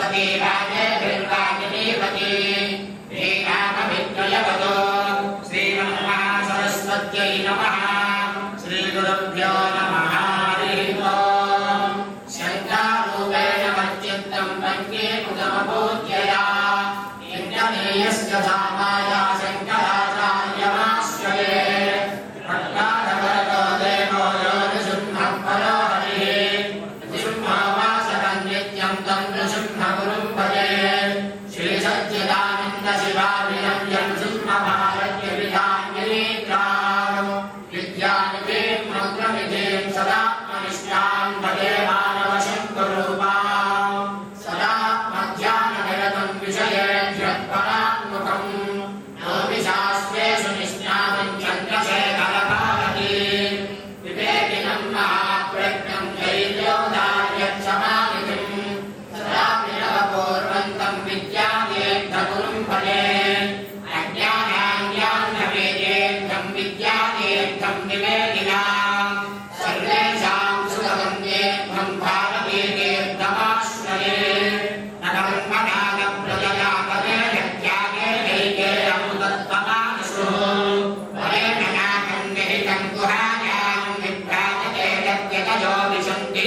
सरस्वती राजे दुर्गागिरीपति श्रीरामविद्वयवतो श्रीमन्महासरस्वत्यै नमः श्रीगुरुभ्यो नमः हरिः ओम् शङ्कारूपेण मत्यन्तं वन्दे मुदमपूज्यया यज्ञमेयस्य धामाया शङ्कराचार्यमाश्रये प्रह्लादवरदो देवो यो नृसिंहः परो हरिः नृसिंहवासकं नित्यं तं नृसिंहगुरुं भजे श्रीसच्चिदानन्दशिवाभिनव्यं सिंहभारत्यभिधान्यनेत्राणो विद्यानिधिं मन्त्रनिधिं सदात्मनिष्ठां भजे मानवशङ्कुरूपाम् सदा मध्याह्ननिरतं विषयेभ्यः पराङ्मुखम् योऽपि शास्त्रेषु निष्णातं चन्द्रशेखरभारती विवेकिनं महाप्रज्ञं धैर्योदार्यक्षमानिधिं सदा विनवपूर्वन्तं विद्यादेद्धगुरुं भजे अज्ञानान्यान्नवेदेद्धं विद्यादेद्धं विवेकिनाम् सर्वेषां सुखवन्देद्धं भारतीतीर्थमाश्रये नगर्मणागप्रजयातवे यत्यागे दैके अमृतत्वमानिषु वरेण नागं निहितं गुहायां विभ्राजते यद्यतयो विशन्ति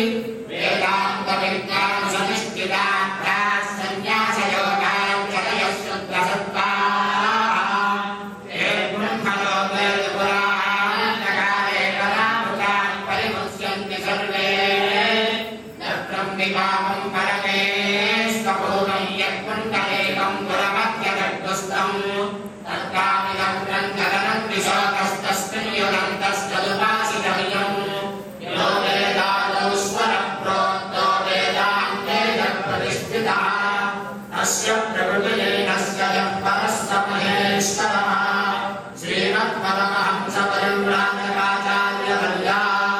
वेदान्तविज्ञानसनिष्ठितार्थाः सन्न्यासयोगाञ्चलयः शुद्धसत्त्वाः ते ब्रह्मलोके पुराणकाले परामृतान् परिमुच्यन्ति सर्वे न ब्रह्मिकामं परमे स्वभूतं यत्कुण्डलेकं पुरमध्यगद्गुस्तम् तत्कामिदं ग्रन्थगनं विशोकस्तस्मिन् युगन्तस्तदुपासितमियम् यो वेदादौ स्वरप्रोक्तो वेदान्ते प्रतिष्ठितः अस्य प्रकृतिलीनस्य यः परः स महेश्वरः श्रीमत्परमहंसपरं राजकाचार्यवर्या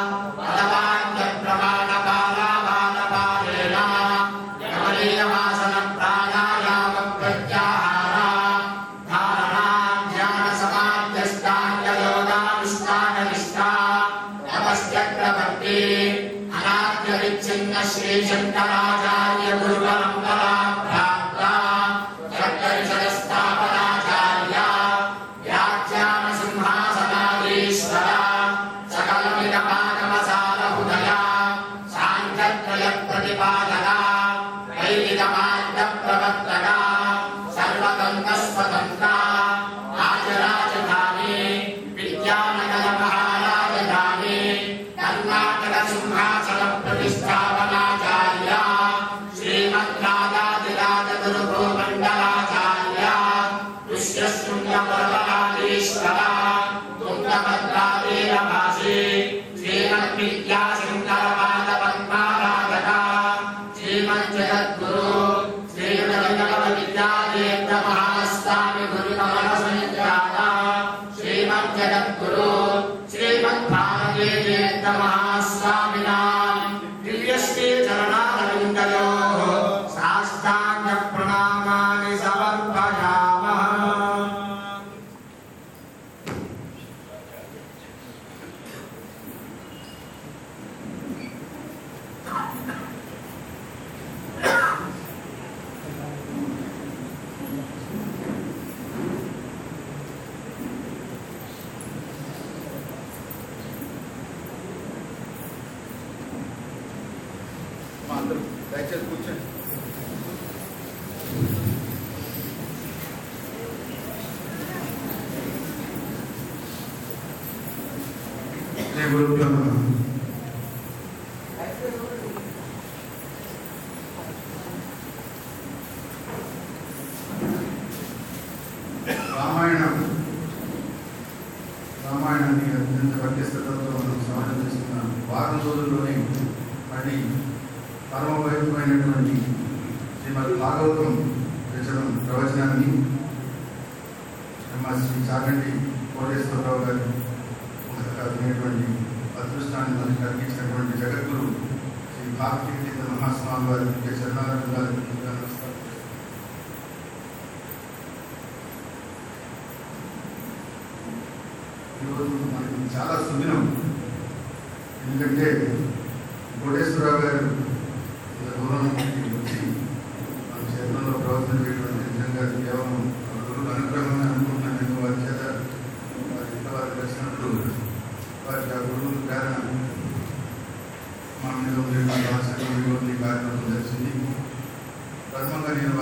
पदवाक्यप्रमाणपालापालपालेन यमनीयमासनप्राणायामप्रत्याहारा धारणा ध्यानसमाध्यस्तान्ययोगानुष्ठाननिष्ठा तपश्चक्रवर्ती अनाद्यविच्छिन्न श्रीशङ्कराचार्य गुरुपरम्परा प्राप्ता षड्दर्शनस्थापनाचार्य व्याख्यानसिंहासनाधीश्वरा सकलमिदमागमसारहुदया साङ्ख्यत्रयप्रतिपादका वैदिकमार्गप्रवर्तका सर्वतन्त्रस्वतन्त्रा राजराजधानी विद्यानगरमहाराजधानी कर्णाटकसिंहासनप्रतिष्ठापनाचार्य श्रीमद्राजाधिराजगुरुभूमण्डलाचार्य ऋष्यशृङ्गपर्वताधीश्वरा तुङ्गभद्रावीरभासी श्रीमद्विद्याशङ्करपादपद्माराधका श्रीमज्जगद्गुरु श्रीमद्विद्यादेव्यमहास्वामि गुरुकमलसंज्ञाता श्रीमज्जगद्गुरु श्रीमद्भारतीतीर्थमहास्वामिनां दिव्यश्रीचरणारविन्दयोः साष्टाङ्गप्रणामानि समर्पयामः మా అందరూ దయచేసి కూర్చోండి శ్రీ గురుభ్యో నమః రామాయణం రామాయణాన్ని అత్యంత భక్తిశ్రద్ధలతో మనం శ్రవణం చేస్తున్న వారం రోజుల్లోనే మళ్ళీ పరమ పవిత్రమైనటువంటి శ్రీమద్ భాగవతం రచనం ప్రవచనాన్ని మా శ్రీ చాగంటి కోటేశ్వరరావు గారు అనేటువంటి అదృష్టాన్ని మనకి కలిగించినటువంటి జగద్గురు శ్రీ కార్తీక మహాస్వామి వారికి చరణాలను నమస్కారం ఈరోజు మనకి చాలా సుదినం ఎందుకంటే కోటేశ్వరరావు గారు ఇంత దూరం నుంచి వచ్చి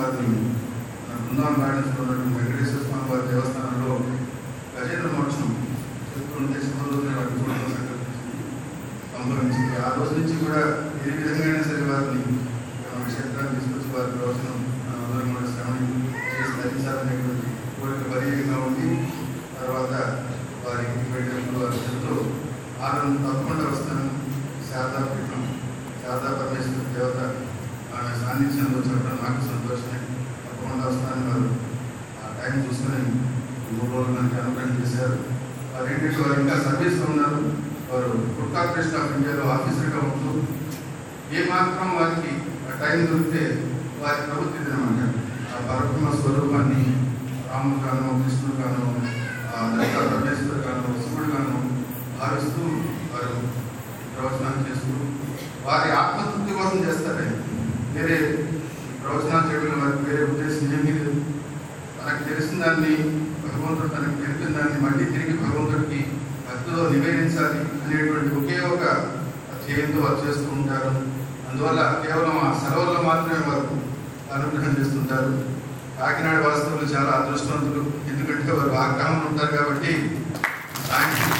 వారిని మన బృందావన గార్డెన్స్లో ఉన్నటువంటి వెంకటేశ్వర స్వామి వారి దేవస్థానంలో గజేంద్ర మోక్షం చెప్తుంటే చిన్న రోజునే వారి చూడడం సంకల్పించింది సంభవించింది ఆ రోజు నుంచి కూడా ఏ విధంగా అయినా సరే వారిని మన క్షేత్రాన్ని తీసుకొచ్చి వారి ప్రవచనం ఆ, అందరం కూడా శ్రవణం చేసి ధరించాలనేటువంటి కోరిక బలీయంగా ఉంది తర్వాత వారి ఇంటికి వెళ్ళినప్పుడు వారి చెప్తూ ఆరు తప్పకుండా వస్తాను శారదా పీఠం శారదా పరమేశ్వర దేవత ఆమె సాన్నిధ్యంలో చెప్పడం నాకు సంతోషమే తప్పకుండా వస్తాను వారు ఆ టైం చూసుకొని మూడు రోజులు మనకి అనుగ్రహం చేశారు వారు ఏంటంటే వారు ఇంకా సర్వీస్లో ఉన్నారు వారు ఫుడ్ కార్పొరేషన్ ఆఫ్ ఇండియాలో ఆఫీసర్గా ఉంటూ ఏ మాత్రం వారికి ఆ టైం దొరికితే వారి ప్రవృత్తి దినమాట ఆ పరబ్రహ్మ స్వరూపాన్ని రాముడు గాను కృష్ణుడు గాను ఆ దత్త పరమేశ్వరుడు గాను శివుడు గాను భావిస్తూ వారు ప్రవచనాలు చేస్తూ వారి ఆత్మతృప్తి కోసం చేస్తారు వేరే ప్రవచనాలు చేయడం వారికి వేరే ఉద్దేశం ఏమీ లేదు తనకు తెలిసిన దాన్ని భగవంతుడు తనకు తెలిపిన దాన్ని మళ్ళీ తిరిగి భగవంతుడికి భక్తిలో నివేదించాలి అనేటువంటి ఒకే ఒక ధ్యేయంతో వారు చేస్తూ ఉంటారు అందువల్ల కేవలం ఆ సెలవుల్లో మాత్రమే వారు అనుగ్రహం చేస్తుంటారు కాకినాడ వాస్తవులు చాలా అదృష్టవంతులు ఎందుకంటే వారు ఆగ్రహంలో ఉంటారు కాబట్టి సాయంత్రం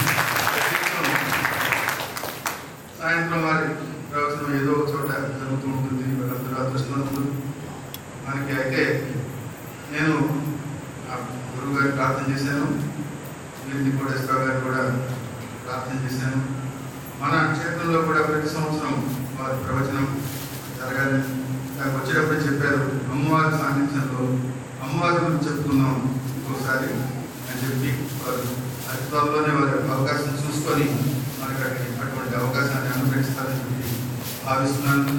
సాయంత్రం వారి ప్రవచనం ఏదో ఒక చోట జరుగుతూ ఉంటుంది వాళ్ళందరూ అదృష్టవంతులు మనకి అయితే నేను ఆ గురువు గారికి ప్రార్థన చేశాను వీరిని కోటేశ్వరరావు గారు కూడా ప్రార్థన చేశాను మన క్షేత్రంలో కూడా ప్రతి సంవత్సరం వారి ప్రవచనం జరగాలి నాకు వచ్చేటప్పుడు చెప్పారు అమ్మవారి సాన్నిధ్యంలో అమ్మవారి గురించి చెప్పుకుందాం ఇంకోసారి అని చెప్పి వారు అతి త్వరలోనే వారి యొక్క అవకాశం చూసుకొని మనకి అటు- అటువంటి అవకాశాన్ని అనుగ్రహిస్తారని చెప్పి భావిస్తున్నాను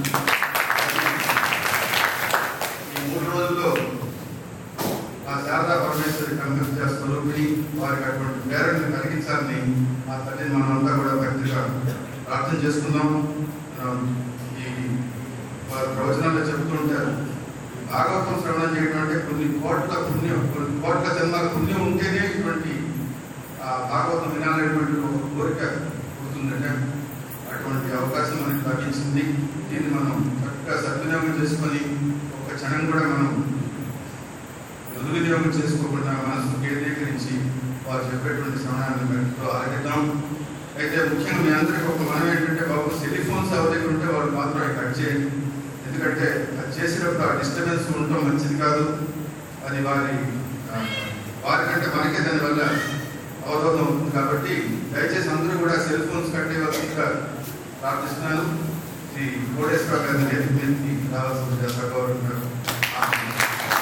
ఈ మూడు రోజుల్లో ఆ శారదా పరమేశ్వరి కంపెనీ స్వరూపిణి వారికి అటువంటి ప్రేరణను కలిగించాలని ఆ తల్లిని మనమంతా కూడా భక్తిగా ప్రార్థన చేసుకుందాం ఆ, ఈ వారి ప్రవచనాల్లో చెప్తుంటారు భాగవతం శ్రవణం చేయడం అంటే కొన్ని కోట్ల పుణ్యం కొన్ని కోట్ల జన్మల పుణ్యం ఉంటేనే ఇటువంటి ఆ భాగవతం వినాలనేటువంటి ఒక కోరిక పుడుతుందంటే అటువంటి అవకాశం మనకి లభించింది దీన్ని మనం చక్కగా సద్వినియోగం చేసుకొని ఒక క్షణం కూడా మనం దుర్వినియోగం చేసుకోకుండా మనసు కేంద్రీకరించి వారు చెప్పేటువంటి శ్రవణాన్ని భక్తితో ఆరగిద్దాం అయితే ముఖ్యంగా మీ అందరికీ ఒక మనం ఏంటంటే బాబు సెల్ ఫోన్స్ అవైలబుల్ ఉంటే వాళ్ళు మాత్రం అవి కట్ చేయండి ఎందుకంటే అది చేసినప్పుడు ఆ డిస్టర్బెన్స్ ఉండటం మంచిది కాదు అది వారి ఆ, వారికంటే మనకే దానివల్ల అవరోధం అవుతుంది కాబట్టి దయచేసి అందరూ కూడా సెల్ ఫోన్స్ కట్టేవలసిందిగా ప్రార్థిస్తున్నాను శ్రీ కోటేశ్వర గారి నేతృత్వానికి రావాల్సిన సగౌరవంగా ఆహ్వానిస్తున్నాను.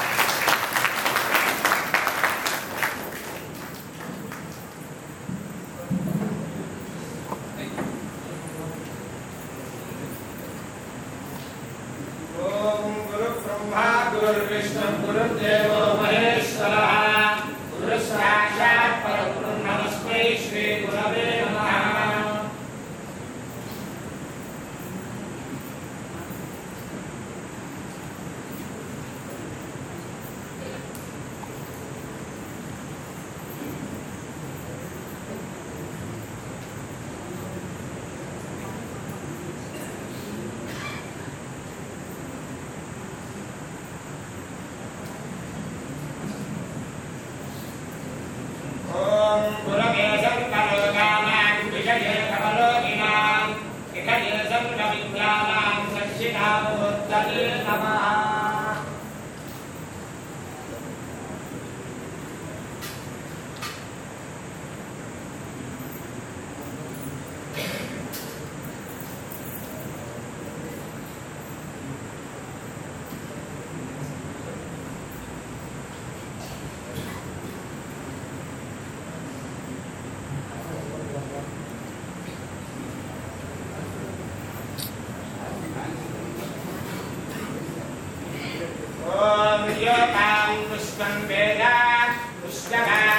ॐ गुरुब्रह्मा गुरुर्विष्णु गुरुर्देवो महेश्वरः गुरुसाक्षात् परब्रह्म नमस्मै श्रीगुरवे नमः ॐ गुरवे सर्वलोकानां विषये कमलोकिनां विषये सर्वविद्यानां सच्चिदानोत्तरे नमः ॐ योगां पुष्पं वेद पुष्पगां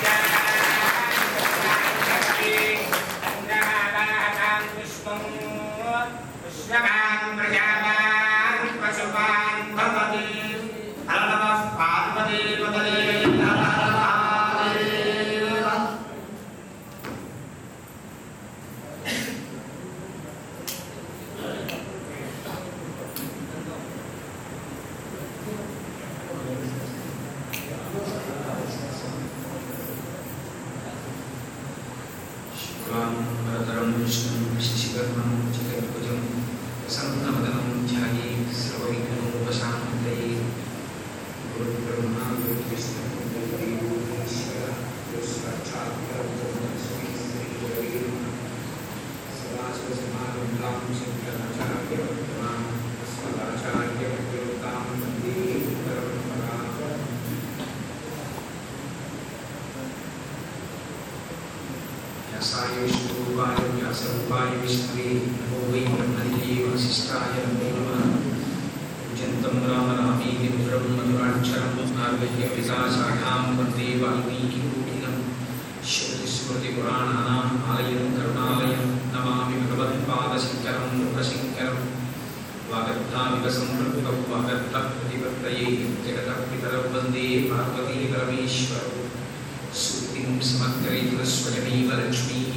प्रजां पुष्पं पुष्पगां प्रजावान् पशुपान् भवति हर नमः पार्वतीपतये हर हर महादेव विष्णुरूपाय व्यासरूपाय विष्णवे नमो वै ब्रह्मनिधये वसिष्ठाय नमो नमः पूज्यन्तं राम रामेति मधुरं मधुराक्षरं नार्गह्यविकासानां वन्दे वाल्मीकिकोकिलं श्रुतिस्मृतिपुराणानाम् आलयं करुणालयं नमामि भगवत्पादशङ्करं लोकशङ्करं वागर्धाविव सम्पृक्तौ वागर्थः प्रतिपत्तये जगतः पितरौ वन्दे पार्वती परमेश्वरौ सूक्तिं समग्रयितुरस्वयमेव लक्ष्मीः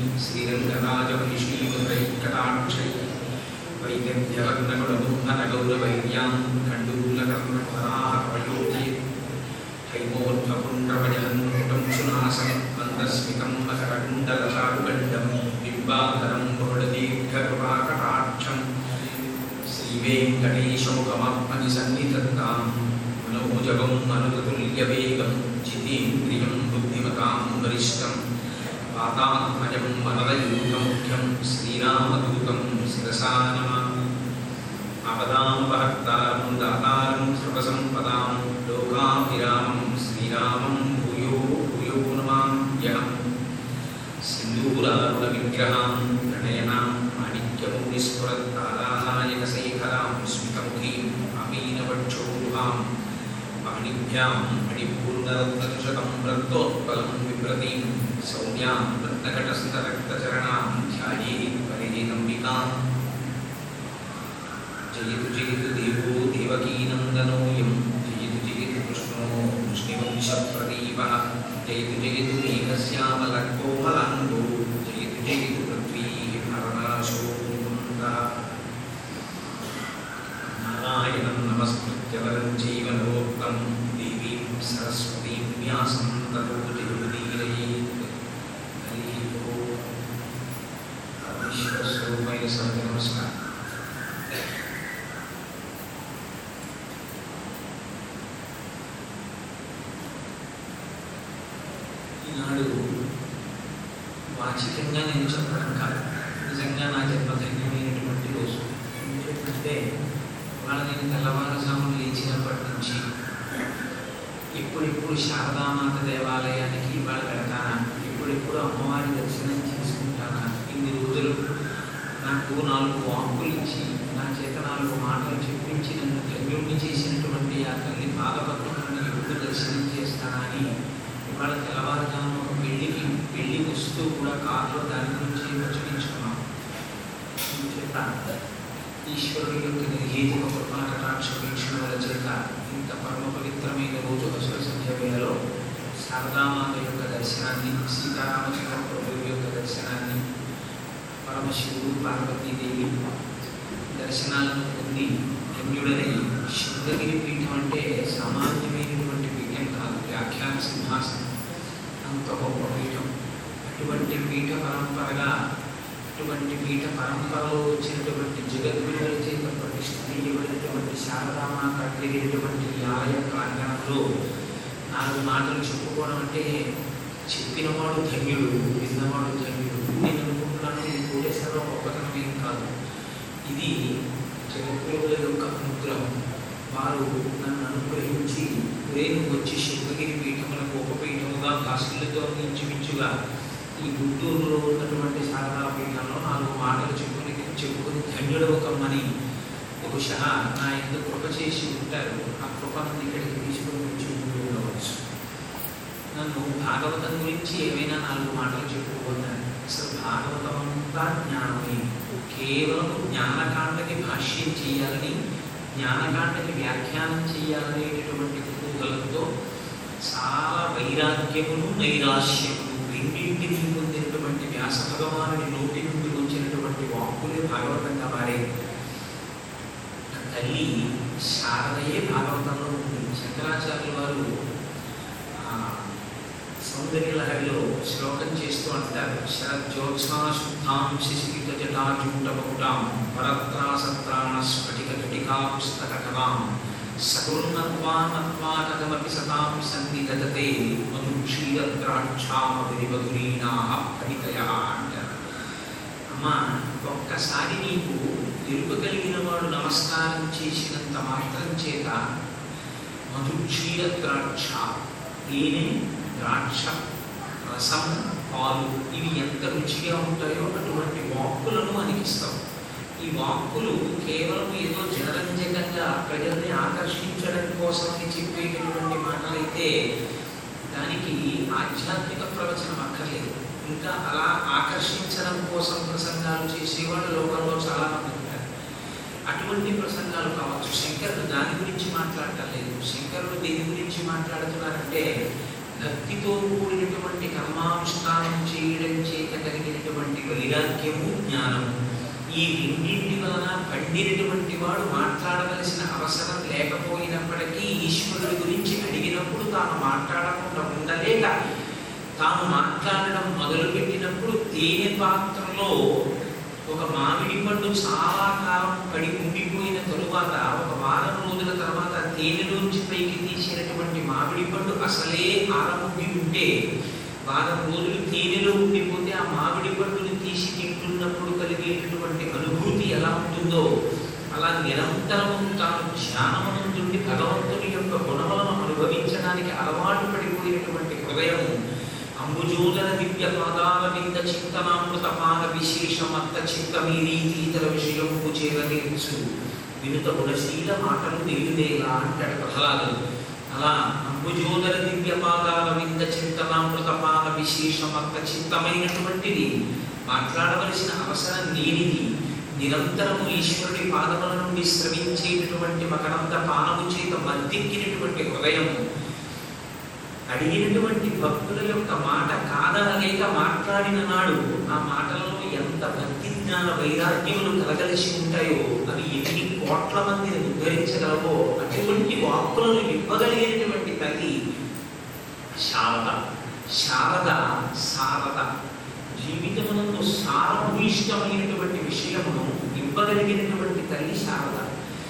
श्रीरङ्गराजमहिषीमुद्रैकटाक्षैः वैद्यव्यवर्णगुणबुम्भनगौरवैर्यां कण्डूलकर्णपराहपयोध्ये हैमोर्ध्वपुण्ड्रवजहन्मुटं सुनासं मन्दस्मितं मकरकुण्डलचारुगण्डं बिम्बाधरं बहुलदीर्घकृपाकटाक्षं श्रीवेङ्कटेशमुखमात्मनि सन्निधत्तां मनोजवं मनुतुल्यवेगं जितेन्द्रियं बुद्धिमतां वरिष्ठं पातात्मजं वनरयूतमुख्यं श्रीरामदूतं शिरसा नमामि अपदामपहर्तारं दातारं सर्वसम्पदां लोकाभिरामं श्रीरामं भूयो भूयो नमाम्यहम् सिन्दूरारुणविग्रहां प्रणयनां माणिक्यमौलिस्फुरत्तारानायकशेखरां स्मितमुखीं अमीनवक्षोरुहां पाणिभ्यां मणिपूर्णरत्नचषकं रक्तोत्पलं बिभ्रतीं सौम्यां रत्नकटस्थरक्तचरणां ध्यायेत् परिजितम्बिकाम् जयतु जयतु देवो देवकीनन्दनोऽयं जयतु जयतु कृष्णो कृष्णवंशप्रदीपः जयतु जयतु मेघश्यामलकोमलाङ्गो जयतु जयतु पृथ्वी भरणाशो मुकुन्दः नारायणं नमस्कृत्य वरं चैव नरोक्तं देवीं सरस्वतीं व्यासं ततो जयोदीरयेत् हरिः ओम् परमेश्वरस्वरूपाय सर्वे नमस्कारः ఈనాడు వాచికంగా నేను చెప్పడం కాదు నిజంగా నా జన్మధన్యమైనటువంటి రోజు ఎందుకంటే వాళ్ళ నేను తెల్లవారుజామున లేచినప్పటి నుంచి ఎప్పుడెప్పుడు శారదామాత దేవాలయానికి ఇవాళ వెళతానా ఎప్పుడెప్పుడు అమ్మవారి దర్శనం చేసుకుంటానా ఇన్ని రోజులు నాకు నాలుగు వాంకులు ఇచ్చి నా చేత నాలుగు మాటలు చెప్పించి నన్ను ధన్యుడిని చేసినటువంటి ఆ తల్లి పాదపద్మను ఎప్పుడు దర్శనం చేస్తానా అని ఇవాళ తెల్లవారుజామున ఒక పెళ్లికి పెళ్లికి వస్తూ కూడా కారులో దాని గురించి ముచ్చటించుకున్నాం చేత ఈశ్వరుడి యొక్క నిర్హేతుక కృపా కటాక్ష వీక్షణల చేత ఇంత పరమ పవిత్రమైన రోజు అసుర సంధ్య వేళలో శారదామాత యొక్క దర్శనాన్ని సీతారామచంద్ర ప్రభు యొక్క దర్శనాన్ని పరమశివుడు పార్వతీదేవి దర్శనాలను పొంది ధన్యుడనై శృంగగిరి పీఠం అంటే సామాన్యమైనటువంటి పీఠం కాదు వ్యాఖ్యాన సింహాసనం అంత గొప్ప పీఠం అటువంటి పీఠ పరంపరగా అటువంటి పీఠ పరంపరలో వచ్చినటువంటి జగద్గురువుల చేత ప్రతిష్ఠించబడినటువంటి శారదామాత జరిగినటువంటి ఈ ఆలయ ప్రాంగణంలో నాలుగు మాటలు చెప్పుకోవడం అంటే చెప్పినవాడు ధన్యుడు విన్నవాడు ధన్యుడు నేను అనుకుంటున్నాను ఇది కోటేశ్వరరావు గొప్పతనం ఏం కాదు ఇది జగద్గురువుల యొక్క అనుగ్రహం వారు నన్ను అనుగ్రహించి నేను వచ్చి శృంగగిరి పీఠములకు ఉపపీఠముగా భాషలతో ఇంచుమించుగా ఈ గుంటూరులో ఉన్నటువంటి శారదా పీఠంలో నాలుగు మాటలు చెప్పుకుని చెప్పుకుని ధన్యుడు ఒకమ్మని బహుశా నా ఎందుకు కృప చేసి ఉంటారు ఆ కృపను ఇక్కడికి తీసుకుని వచ్చి ఉంటూ ఉండవచ్చు నన్ను భాగవతం గురించి ఏమైనా నాలుగు మాటలు చెప్పుకోవద్దని అసలు భాగవతం అంతా జ్ఞానమే కేవలం జ్ఞానకాండకి భాష్యం చేయాలని జ్ఞానకాండకి వ్యాఖ్యానం చేయాలనేటటువంటి కుతూహలంతో చాలా వైరాగ్యమును నైరాశ్యమును రెండింటినీ పొందినటువంటి వ్యాస భగవానుడి నోటి నుండి వచ్చినటువంటి వాక్కులే భాగవతంగా మారే తల్లి శారదయే భాగవతంలో ఉంది శంకరాచార్యుల వారు ఆ, సౌందర్యలహరిలో శ్లోకం చేస్తూ అంటారు శరజ్యోత్స్నా శుద్ధాం శిశిరిత జటాజూటబహుటాం పరత్రాసత్రాణ స్ఫటిక ఘటికా పుస్తక కథాం సకృన్నత్వానత్వాటకమపి సతాం సన్నిధతే మధు క్షీరద్రాక్షామధురీనా ఫలితయ అంటారు అమ్మా ఒక్కసారి నీకు తెలుపు కలిగిన వాడు నమస్కారం చేసినంత మాత్రం చేత మధుక్షీర ద్రాక్ష తేనె ద్రాక్ష రసం పాలు ఇవి ఎంత రుచిగా ఉంటాయో అటువంటి వాక్కులను అనిపిస్తాం ఈ వాక్కులు కేవలం ఏదో జనరంజకంగా ప్రజల్ని ఆకర్షించడం కోసం చెప్పేటటువంటి మాటలైతే దానికి ఆధ్యాత్మిక ప్రవచనం అక్కర్లేదు ఇంకా అలా ఆకర్షించడం కోసం ప్రసంగాలు చేసేవాళ్ళు లోకంలో చాలా మంది ఉంటారు అటువంటి ప్రసంగాలు కావచ్చు శంకరుడు దాని గురించి మాట్లాడటం లేదు శంకరుడు దేని గురించి మాట్లాడుతున్నారంటే భక్తితో కూడినటువంటి కర్మానుష్ఠానం చేయడం చేత కలిగినటువంటి వైరాగ్యము జ్ఞానము ఈ రెండింటి వలన పండినటువంటి వాడు మాట్లాడవలసిన అవసరం లేకపోయినప్పటికీ ఈశ్వరుడి గురించి అడిగినప్పుడు తాను మాట్లాడకుండా ఉండలేక తాను మాట్లాడడం మొదలుపెట్టినప్పుడు తేనె పాత్రలో ఒక మామిడి పండు చాలా కాలం పడి ఉండిపోయిన తరువాత ఒక వారం రోజుల తర్వాత తేనెలోంచి పైకి తీసినటువంటి మామిడి పండు అసలే ఆరముగ్గి ఉంటే వారం రోజులు తేనెలో ఉండిపోతే ఆ మామిడి పండుని తీసి తింటున్నప్పుడు కలిగేటటువంటి అనుభూతి ఎలా ఉంటుందో అలా నిరంతరము తాను ధ్యానమునందుండి భగవంతుని యొక్క గుణములను అనుభవించడానికి అలవాటు పడిపోయినటువంటి హృదయము అంబుజోదర దివ్య పాదాల వింద చింతనామృత పాద విశేషమత్త చిత్తమీరీతి ఇతర విషయము చేరనేర్చు వినుత గుణశీల మాటలు నిలుదేలా అంటాడు ప్రహ్లాదుడు అలా అంబుజోదర దివ్య పాదాల వింద చింతనామృత పాద విశేషమత్త చిత్తమైనటువంటిది మాట్లాడవలసిన అవసరం లేనిది నిరంతరము ఈశ్వరుడి పాదముల నుండి స్రవించేటటువంటి మకరంద పానము చేత మద్దెక్కినటువంటి హృదయము అడిగినటువంటి భక్తుల యొక్క మాట కాదనలేక మాట్లాడిన నాడు ఆ మాటలలో ఎంత భక్తి జ్ఞాన వైరాగ్యములు కలగలిసి ఉంటాయో అవి ఎన్ని కోట్ల మందిని ఉద్ధరించగలవో అటువంటి వాక్కులను ఇవ్వగలిగినటువంటి తల్లి శారద శారద సారద జీవితమునందు సారభూయిష్టమైనటువంటి విషయమును ఇవ్వగలిగినటువంటి తల్లి శారద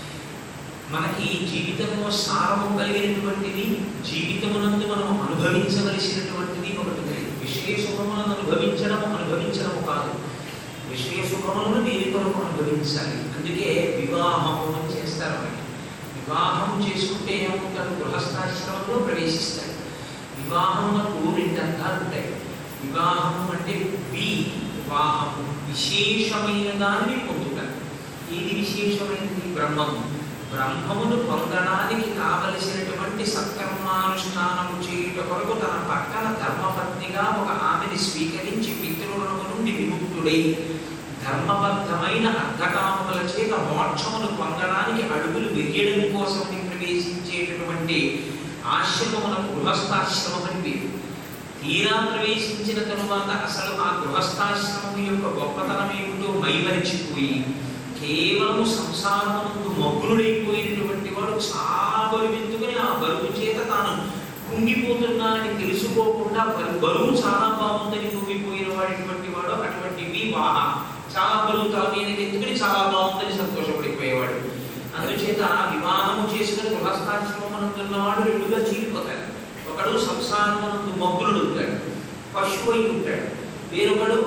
మనకి జీవితంలో సారము కలిగినటువంటిది జీవితమునందు మనం అనుభవించవలసినటువంటిది ఒకటి ఉంది. విషయ సుఖములను అనుభవించడం అనుభవించడము కాదు విషయ సుఖములను దేని కొరకు అనుభవించాలి అందుకే వివాహము అని చేస్తారు మనకి వివాహం చేసుకుంటే ఏమవుతాడు గృహస్థాశ్రమంలో ప్రవేశిస్తాడు వివాహమునకు రెండు అర్థాలు ఉంటాయి వివాహము అంటే వి వివాహము విశేషమైన దానిని పొందుతారు ఏది విశేషమైనది బ్రహ్మము బ్రహ్మమును పొందడానికి కావలసినటువంటి సత్కర్మానుష్ఠానము చేయుట కొరకు తన పక్కన ధర్మపత్నిగా ఒక ఆమెని స్వీకరించి పితృరుణము నుండి విముక్తుడై ధర్మబద్ధమైన అర్ధకామముల చేత మోక్షమును పొందడానికి అడుగులు వెయ్యడం కోసం ప్రవేశించేటటువంటి ఆశ్రమమునకు గృహస్థాశ్రమం అని పేరు తీరా ప్రవేశించిన తరువాత అసలు ఆ గృహస్థాశ్రమం యొక్క గొప్పతనం ఏమిటో మైమరిచిపోయి కేవలం సంసారమునందు మగ్నుడైపోయినటువంటి వాడు చాలా బరువెత్తుకుని ఆ బరువు చేత తాను కుంగిపోతున్నానని తెలుసుకోకుండా బరు- బరువు చాలా బాగుందని కుంగిపోయిన వాడిటువంటి వాడు అటువంటి వివాహ చాలా బరువు తల మీదకి ఎత్తుకుని చాలా బాగుందని సంతోషపడిపోయేవాడు అందుచేత వివాహము చేసుకుని గృహస్థాశ్రమమునందున్నవాడు రెండుగా చీలిపోతాడు ఒకడు సంసారమునందు మగ్నుడు ఉంటాడు పశువు అయి ఉంటాడు వేరొకడు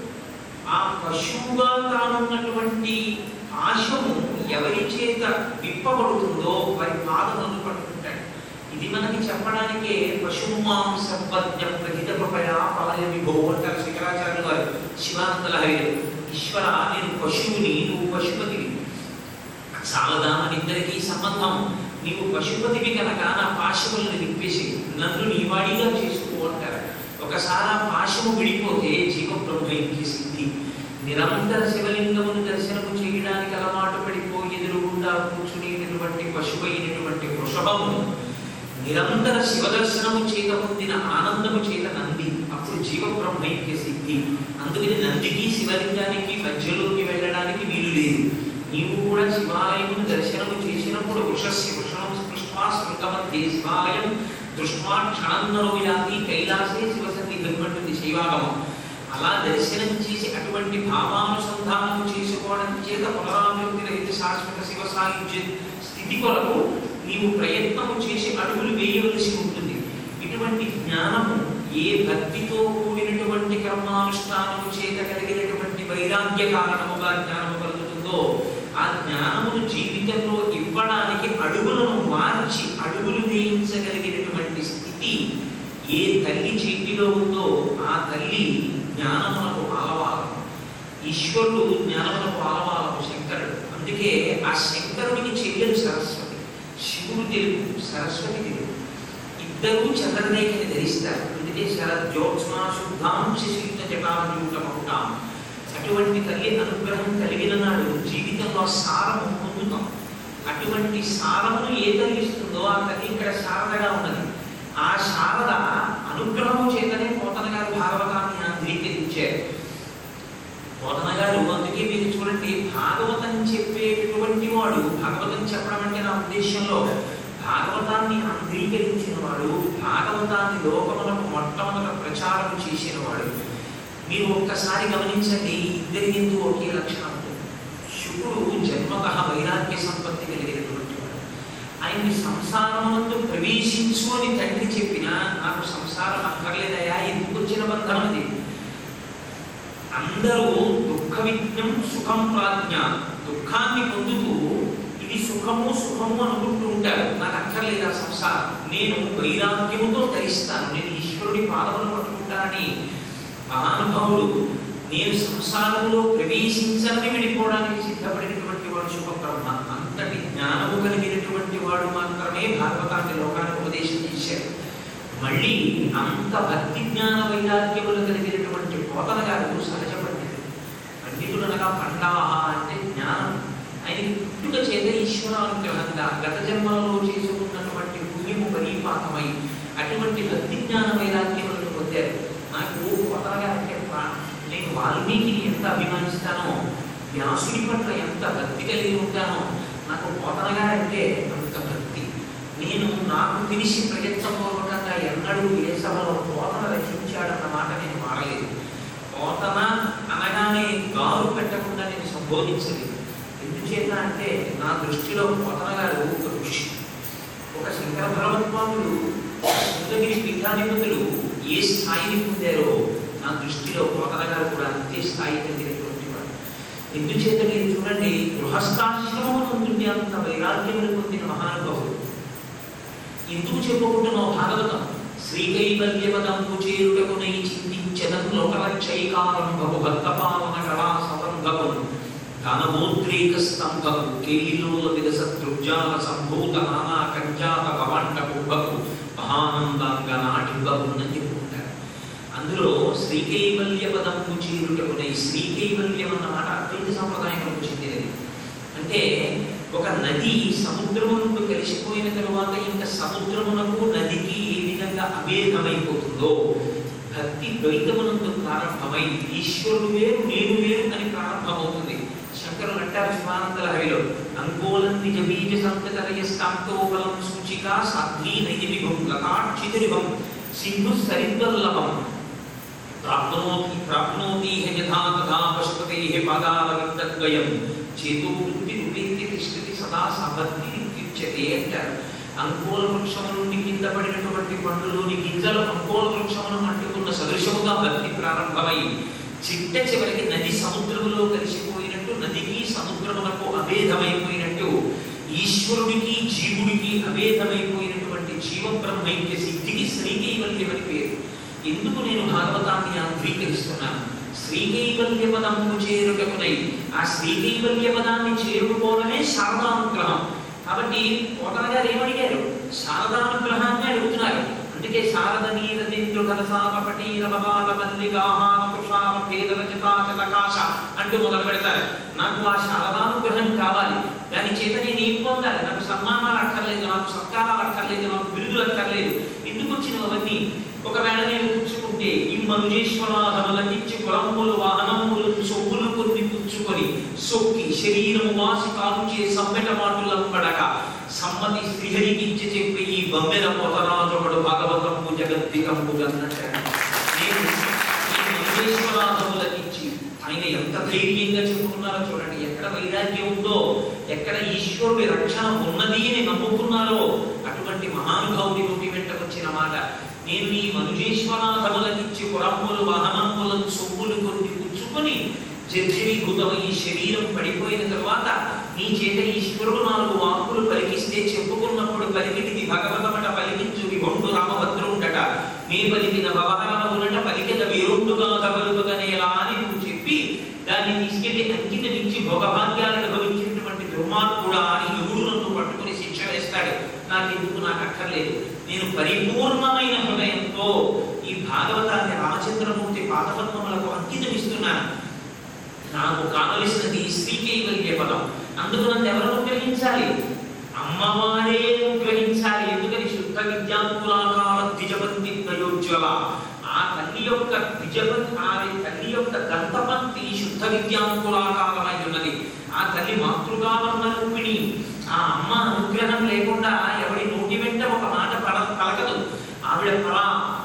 ఆ పశువుగా తానున్నటువంటి పాశము ఎవరి చేత విప్పబడుతుందో వారి పాదములను పట్టుకుంటాడు ఇది మనకి చెప్పడానికే పశువు మాంసపద్య ప్రహిత కృపయా పాయ విభో అంటారు శంకరాచార్యులు గారు శివానంద లహరిలో ఈశ్వర నేను పశువుని నువ్వు పశుపతివి చాలదా మన ఇద్దరికీ సంబంధం నీవు పశుపతివి కనుక నా పాశములను విప్పేసి నన్ను నీవాడిగా చేసుకో అంటారు ఒకసారి ఆ పాశము విడిపోతే జీవ బ్రహ్మైక్య సిద్ధి నిరంతర శివలింగమును దర్శనము చేయడానికి అలవాటు పడిపోయి ఎదురుగుండా కూర్చునేటటువంటి పశువైనటువంటి వృషభము నిరంతర శివదర్శనము చేత పొందిన ఆనందము చేత నంది అప్పుడు జీవ బ్రహ్మైక్య సిద్ధి అందుకని నందికి శివలింగానికి మధ్యలోకి వెళ్ళడానికి వీలు లేదు నీవు కూడా శివాలయమును దర్శనము చేసినప్పుడు వృషస్య వృషణం స్పృష్వా శృంగమధ్యే శివాలయం దృష్ట్వా క్షణంలో యాతి కైలాసే శివసన్నిధి అంటుంది శైవాగమం అలా దర్శనం చేసి అటువంటి భావానుసంధానం చేసుకోవడం చేత పునరావృత్తి రహిత శాశ్వత శివ సాయుధ్య స్థితి కొరకు నీవు ప్రయత్నము చేసి అడుగులు వేయవలసి ఉంటుంది ఇటువంటి జ్ఞానము ఏ భక్తితో కూడినటువంటి కర్మానుష్ఠానము చేత కలిగినటువంటి వైరాగ్య కారణముగా జ్ఞానము కలుగుతుందో ఆ జ్ఞానమును జీవితంలో ఇవ్వడానికి అడుగులను మార్చి అడుగులు వేయించగలిగినటువంటి స్థితి ఏ తల్లి చేతిలో ఉందో ఆ తల్లి జ్ఞానమునకు ఆలవాలం ఈశ్వరుడు జ్ఞానమునకు ఆలవాలము శంకరుడు అందుకే ఆ శంకరుడికి చెల్లెలు సరస్వతి శివుడు తెలుగు సరస్వతి తెలుగు ఇద్దరూ చంద్రరేఖని ధరిస్తారు అందుకే శరజ్యోత్స్నా శుద్ధాం శశియుత జటాజూటమవుతాం అటువంటి తల్లి అనుగ్రహం కలిగిన నాడు జీవితంలో సారము పొందుతాం అటువంటి సారమును ఏ తల్లి ఇస్తుందో ఆ తల్లి ఇక్కడ శారదగా ఉన్నది ఆ శారద అనుగ్రహము చేతనే పోతన గారు భాగవతాన్ని అంగీకరించారు పోతన గారు అందుకే మీరు చూడండి భాగవతం చెప్పేటటువంటి వాడు భాగవతం చెప్పడం అంటే నా ఉద్దేశంలో భాగవతాన్ని అంగీకరించిన వాడు భాగవతాన్ని లోకములకు మొట్టమొదట ప్రచారం చేసిన వాడు మీరు ఒక్కసారి గమనించండి ఇద్దరి ఎందు ఒకే లక్షణం ఉంటుంది శుకుడు జన్మత వైరాగ్య సంపత్తి కలిగినటువంటి వాడు ఆయన్ని సంసారమునందు ప్రవేశించు అని తండ్రి చెప్పినా నాకు సంసారం అక్కర్లేదయా ఎందుకు వచ్చిన బంధం అది అందరూ దుఃఖ విజ్ఞం సుఖం ప్రాజ్ఞ దుఃఖాన్ని పొందుతూ ఇది సుఖము సుఖము అనుకుంటూ ఉంటారు నాకు అక్కర్లేదు ఆ సంసారం నేను వైరాగ్యముతో ధరిస్తాను నేను ఈశ్వరుడి పాదములు పట్టుకుంటానని మహానుభావుడు నేను సంసారంలో ప్రవేశించాలని వెళ్ళిపోవడానికి సిద్ధపడినటువంటి వాడు శుభబ్రహ్మ అంతటి జ్ఞానము కలిగినటువంటి వాడు మాత్రమే భాగవతాన్ని లోకానికి ఉపదేశం చేశారు మళ్ళీ అంత భక్తి జ్ఞాన వైరాగ్యములు కలిగినటువంటి పోతన గారు సహజ పండితుడు పండితుడు అనగా పండాహ అంటే జ్ఞానం ఆయన పుట్టుక చేత ఈశ్వరానుగ్రహంగా గత జన్మలలో చేసుకున్నటువంటి పుణ్యము పరిపాకమై అటువంటి భక్తి జ్ఞాన వైరాగ్యములను పొందారు నాకు పోతన గారు అంటే ప్రాణం నేను వాల్మీకిని ఎంత అభిమానిస్తానో వ్యాసుడి పట్ల ఎంత భక్తి కలిగి ఉంటానో నాకు పోతన గారంటే అంత భక్తి నేను నాకు తెలిసి ప్రయత్నపూర్వకంగా ఎన్నడూ ఏ సభలో పోతన రచించాడన్న మాట నేను మారలేదు పోతన అనగానే గారు పెట్టకుండా నేను సంబోధించలేదు ఎందుచేత అంటే నా దృష్టిలో పోతన గారు ఒక ఋషి ఒక శంకర భగవత్పాదులు సుందగిరి పీఠాధిపతులు ఏ స్థాయిని పొందారో నా దృష్టిలో పోతన గారు కూడా అంతే స్థాయి కలిగినటువంటి వాడు ఎందుచేత మీరు చూడండి గృహస్థాశ్రమం నుండి అంత వైరాగ్యములు పొందిన మహానుభావుడు ఎందుకు చెప్పుకుంటున్నావు భాగవతం శ్రీకైవల్యపదంపు చేరుటకునై చింతించదం లోకరక్షైకారం బహు భక్తపావన కళా సతంగము ధనమోద్రేక స్తంభము కేలిలోల విదసతృజాల సంభూత నానా కంజాత భవంట కుంభకు మహానందంగ నాటింబగుందని చెప్పుకుంటారు అందులో శ్రీకైవల్య పదంపు చేరుటకునై శ్రీకైవల్యం అన్న మాట అద్వైత సంప్రదాయంలోకి చెందినది అంటే ఒక నది సముద్రమునకు కలిసిపోయిన తరువాత ఇంకా సముద్రమునకు నదికి ఏ విధంగా అభేదమైపోతుందో భక్తి ద్వైతమునందు ప్రారంభమై ఈశ్వరుడు వేరు నేను వేరు అని ప్రారంభమవుతుంది శంకరులు అంటారు శివానంద హరిలో అంకోలం నిజ బీజ సంతతరయస్తాంతోబలం సూచిక సాధ్వీ నైజవిభం లతాక్షితురిభం సింధు సరిద్వల్లభం ప్రాప్నోతి ప్రాప్నోతి యథా తథా పశుపతే పాదాలవిందద్వయం చేతో వృత్తి ఉపేత్తి తిష్టతి సదా సభక్తి ఇత్యుచ్యతే అంటారు అంకోల వృక్షము నుండి కింద పడినటువంటి పండులోని గింజలు అంకోల వృక్షమును అంటుకున్న సదృశముగా భక్తి ప్రారంభమై చిట్ట చివరికి నది సముద్రములో కలిసిపోయినట్టు నదికి సముద్రమునకు అభేదమైపోయినట్టు ఈశ్వరుడికి జీవుడికి అభేదమైపోయినటువంటి జీవ బ్రహ్మైక్య సిద్ధికి శ్రీకైవల్యం అని పేరు ఎందుకు నేను భాగవతాన్ని అంగీకరిస్తున్నాను శ్రీకైవల్య పదము చేరుటకునై ఆ శ్రీకైవల్య పదాన్ని చేరుకోవడమే శారదానుగ్రహం కాబట్టి పోతన గారు ఏమడిగారు శారదానుగ్రహాన్ని అడుగుతున్నారు అందుకే శారద నీరదింద్రు కలసాపటి రమబాల మల్లికాహార పుషామ భేదల చితాచకాశ అంటూ మొదలు పెడతారు నాకు ఆ శారదానుగ్రహం కావాలి దాని చేత నేను ఏం పొందాలి నాకు సన్మానాలు అక్కర్లేదు నాకు సత్కారాలు అక్కర్లేదు నాకు బిరుదులు అక్కర్లేదు ఎందుకు వచ్చినవి అవన్నీ ఒకవేళ నేను పుచ్చుకుంటే ఈ మనుజేశ్వరాధములకిచ్చి కులంబులు వాహనములు సొమ్ములు కొన్ని పుచ్చుకొని సొక్కి శరీరము వాసి కాలుచే సమ్మెట మాటలంబడక సమ్మతి శ్రీహరికిచ్చి చెప్పి ఈ బమ్మెర పొతరాజొకడు భగవతము జగద్దికంబు గన్నట్టాడు నేను ఈ మనుజేశ్వరాధములకిచ్చి ఆయన ఎంత ధైర్యంగా చెప్పుకున్నారో చూడండి ఎక్కడ వైరాగ్యం ఉందో ఎక్కడ ఈశ్వరుడి రక్షణ ఉన్నది అని నమ్ముకున్నారో అటువంటి మహానుభావుడి నోటి వెంట వచ్చిన మాట నేను ఈ మనుజేశ్వరాధములకిచ్చి పురమ్ములు వాహనములను సొమ్ములు కొన్ని పుచ్చుకొని జర్జరీభూతమై ఈ శరీరం పడిపోయిన తరువాత నీ చేత ఈశ్వరుడు నాలుగు వాక్కులు పలికిస్తే చెప్పుకున్నప్పుడు పలికిటిది భగవతమట పలికించు విభండు రామభద్రుండట మీ పలికిన వ్యవహారములట పలికిన వీరో నాకు ఎందుకు నాకు అక్కర్లేదు నేను పరిపూర్ణమైన హృదయంతో ఈ భాగవతాన్ని రామచంద్రమూర్తి పాదపద్మములకు అంకితం ఇస్తున్నాను నాకు కావలసినది శ్రీకైవల్య పదం అందుకు నన్ను ఎవరు అనుగ్రహించాలి అమ్మవారే అనుగ్రహించాలి ఎందుకని శుద్ధ విద్యాంకులాకార ద్విజబంతి ప్రయోజ్వల ఆ తల్లి యొక్క ద్విజబంతి ఆమె తల్లి యొక్క దంతపంతి శుద్ధ విద్యాంకులాకారమై ఉన్నది ఆ తల్లి మాతృకావర్ణ రూపిణి ఆ అమ్మ అనుగ్రహం లేకుండా ఎవరి నోటి వెంట ఒక మాట పడ పలకదు ఆవిడ పల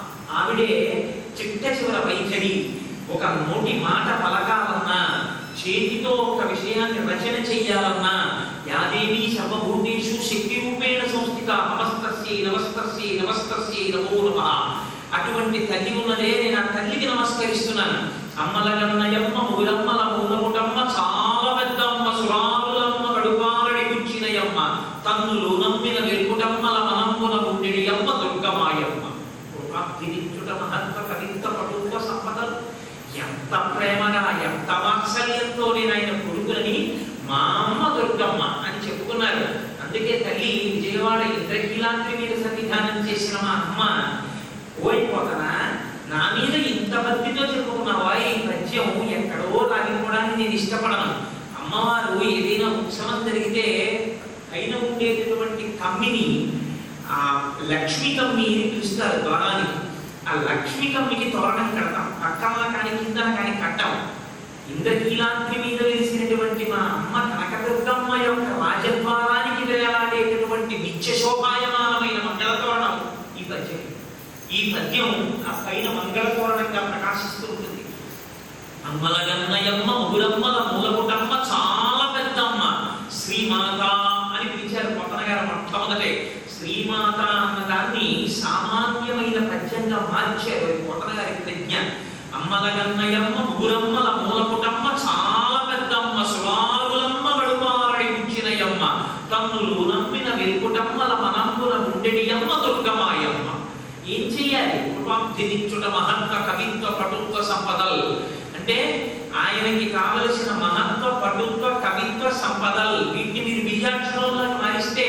ఆవిడే చిట్ట చివర వైఖరి ఒక నోటి మాట పలకాలన్నా చేతితో ఒక విషయాన్ని రచన చెయ్యాలన్నా యాదేవి సర్వభూతేషు శక్తి రూపేణ సంస్థిత నమస్తస్యై నమస్తస్యై నమస్తస్యై నమో నమః అటువంటి తల్లి ఉన్నదే నేను ఆ తల్లికి నమస్కరిస్తున్నాను అమ్మల గన్నయమ్మ ముగులమ్మల మూలముటమ్మ చాలా పెద్దమ్మ సురారులమ్మ కడుపారడి గుచ్చినయమ్మ తన్నులు నమ్మిన వెలుపుటమ్మల మనంబున ఉండిడి అమ్మ దుర్గమాయమ్మ కృపాబ్ధినిచ్చుట మహత్వ కవిత్వ పటుత్వ సంపదలు ఎంత ప్రేమగా ఎంత వాత్సల్యంతో నేను ఆయన కొడుకులని మా అమ్మ దుర్గమ్మ అని చెప్పుకున్నారు అందుకే తల్లి విజయవాడ ఇంద్రకీలాద్రి మీద సన్నిధానం చేసిన మా అమ్మ ఓడిపోతానా నా మీద ఇంత భక్తితో చెప్పుకున్నావా ఈ పద్యం ఎక్కడో లాగిపోవడానికి నేను ఇష్టపడను అమ్మవారు ఏదైనా ఉత్సవం జరిగితే పైన ఉండేటటువంటి కమ్మిని ఆ లక్ష్మీ కమ్మి అని పిలుస్తారు ద్వారానికి ఆ లక్ష్మీ కమ్మికి తోరణం కడతాం పక్కన కానీ కింద కానీ కట్టాం ఇంద్రకీలాద్రి మీద వెలిసినటువంటి మా అమ్మ కనకదుర్గమ్మ యొక్క రాజద్వారానికి వేలాడేటటువంటి నిత్య శోభాయమానమైన మంగళ తోరణం ఈ పద్యం ఈ పద్యం ఆ పైన మంగళ తోరణంగా ప్రకాశిస్తూ ఉంటుంది అమ్మల గన్నయమ్మ ముగురమ్మల మూలపుటమ్మ చాలా పెద్దమ్మ శ్రీమాత అని పిలిచారు పక్కన గారు మొట్టమొదటే శ్రీమాత అన్నదాన్ని సామాన్యమైన పద్యంగా మార్చారు పొట్టన గారి ప్రజ్ఞ అమ్మల గన్నయమ్మ ముగురమ్మల మూలపుటమ్మ చాలా పెద్దమ్మ సులారులమ్మ గడుపారడి ఉంచినయమ్మ తమ్ములు నమ్మిన వెలుపుటమ్మల మనంబుల ఉండెడి అమ్మ దుర్గమాయమ్మ ఏం చెయ్యాలి కృపాబ్ధినిచ్చుట మహత్వ కవిత్వ పటుత్వ సంపదల్ అంటే ఆయనకి కావలసిన మహత్వ పటుత్వ కవిత్వ సంపదల్ వీటిని మీరు బీజాక్షరంలో మారిస్తే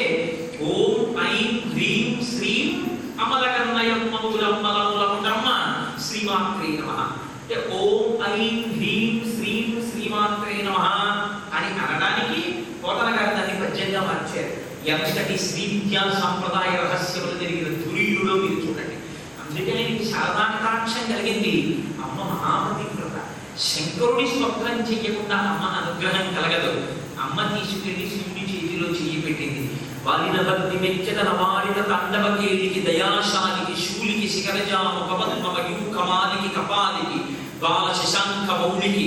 ఓం ఐం హ్రీం శ్రీం అమలకన్నయమ్మ మూలమ్మలములముటమ్మ శ్రీమాత్రే నమ అంటే ఓం ఐం హ్రీం శ్రీం శ్రీమాత్రే నమ అని అనడానికి పోతన గారు దాన్ని పద్యంగా మార్చారు ఎంతటి శ్రీ విద్యా సాంప్రదాయ రహస్యములు జరిగిన ధురీయులో మీరు చూడండి అందుకే ఆయనకి శారదాకటాక్షం కలిగింది అమ్మ మహాపతివ్రత శంకరుడి స్తోత్రం చెయ్యకుండా అమ్మ అనుగ్రహం కలగదు అమ్మ తీసుకెళ్లి శివుడి చేతిలో చెయ్యి పెట్టింది వాలిన భక్తి మెచ్చదన వారిన తండవ కేలికి దయాశాలికి శూలికి శిఖరజాము కపద్మమ యూకమాలికి కపాలికి బాల శశాంక మౌలికి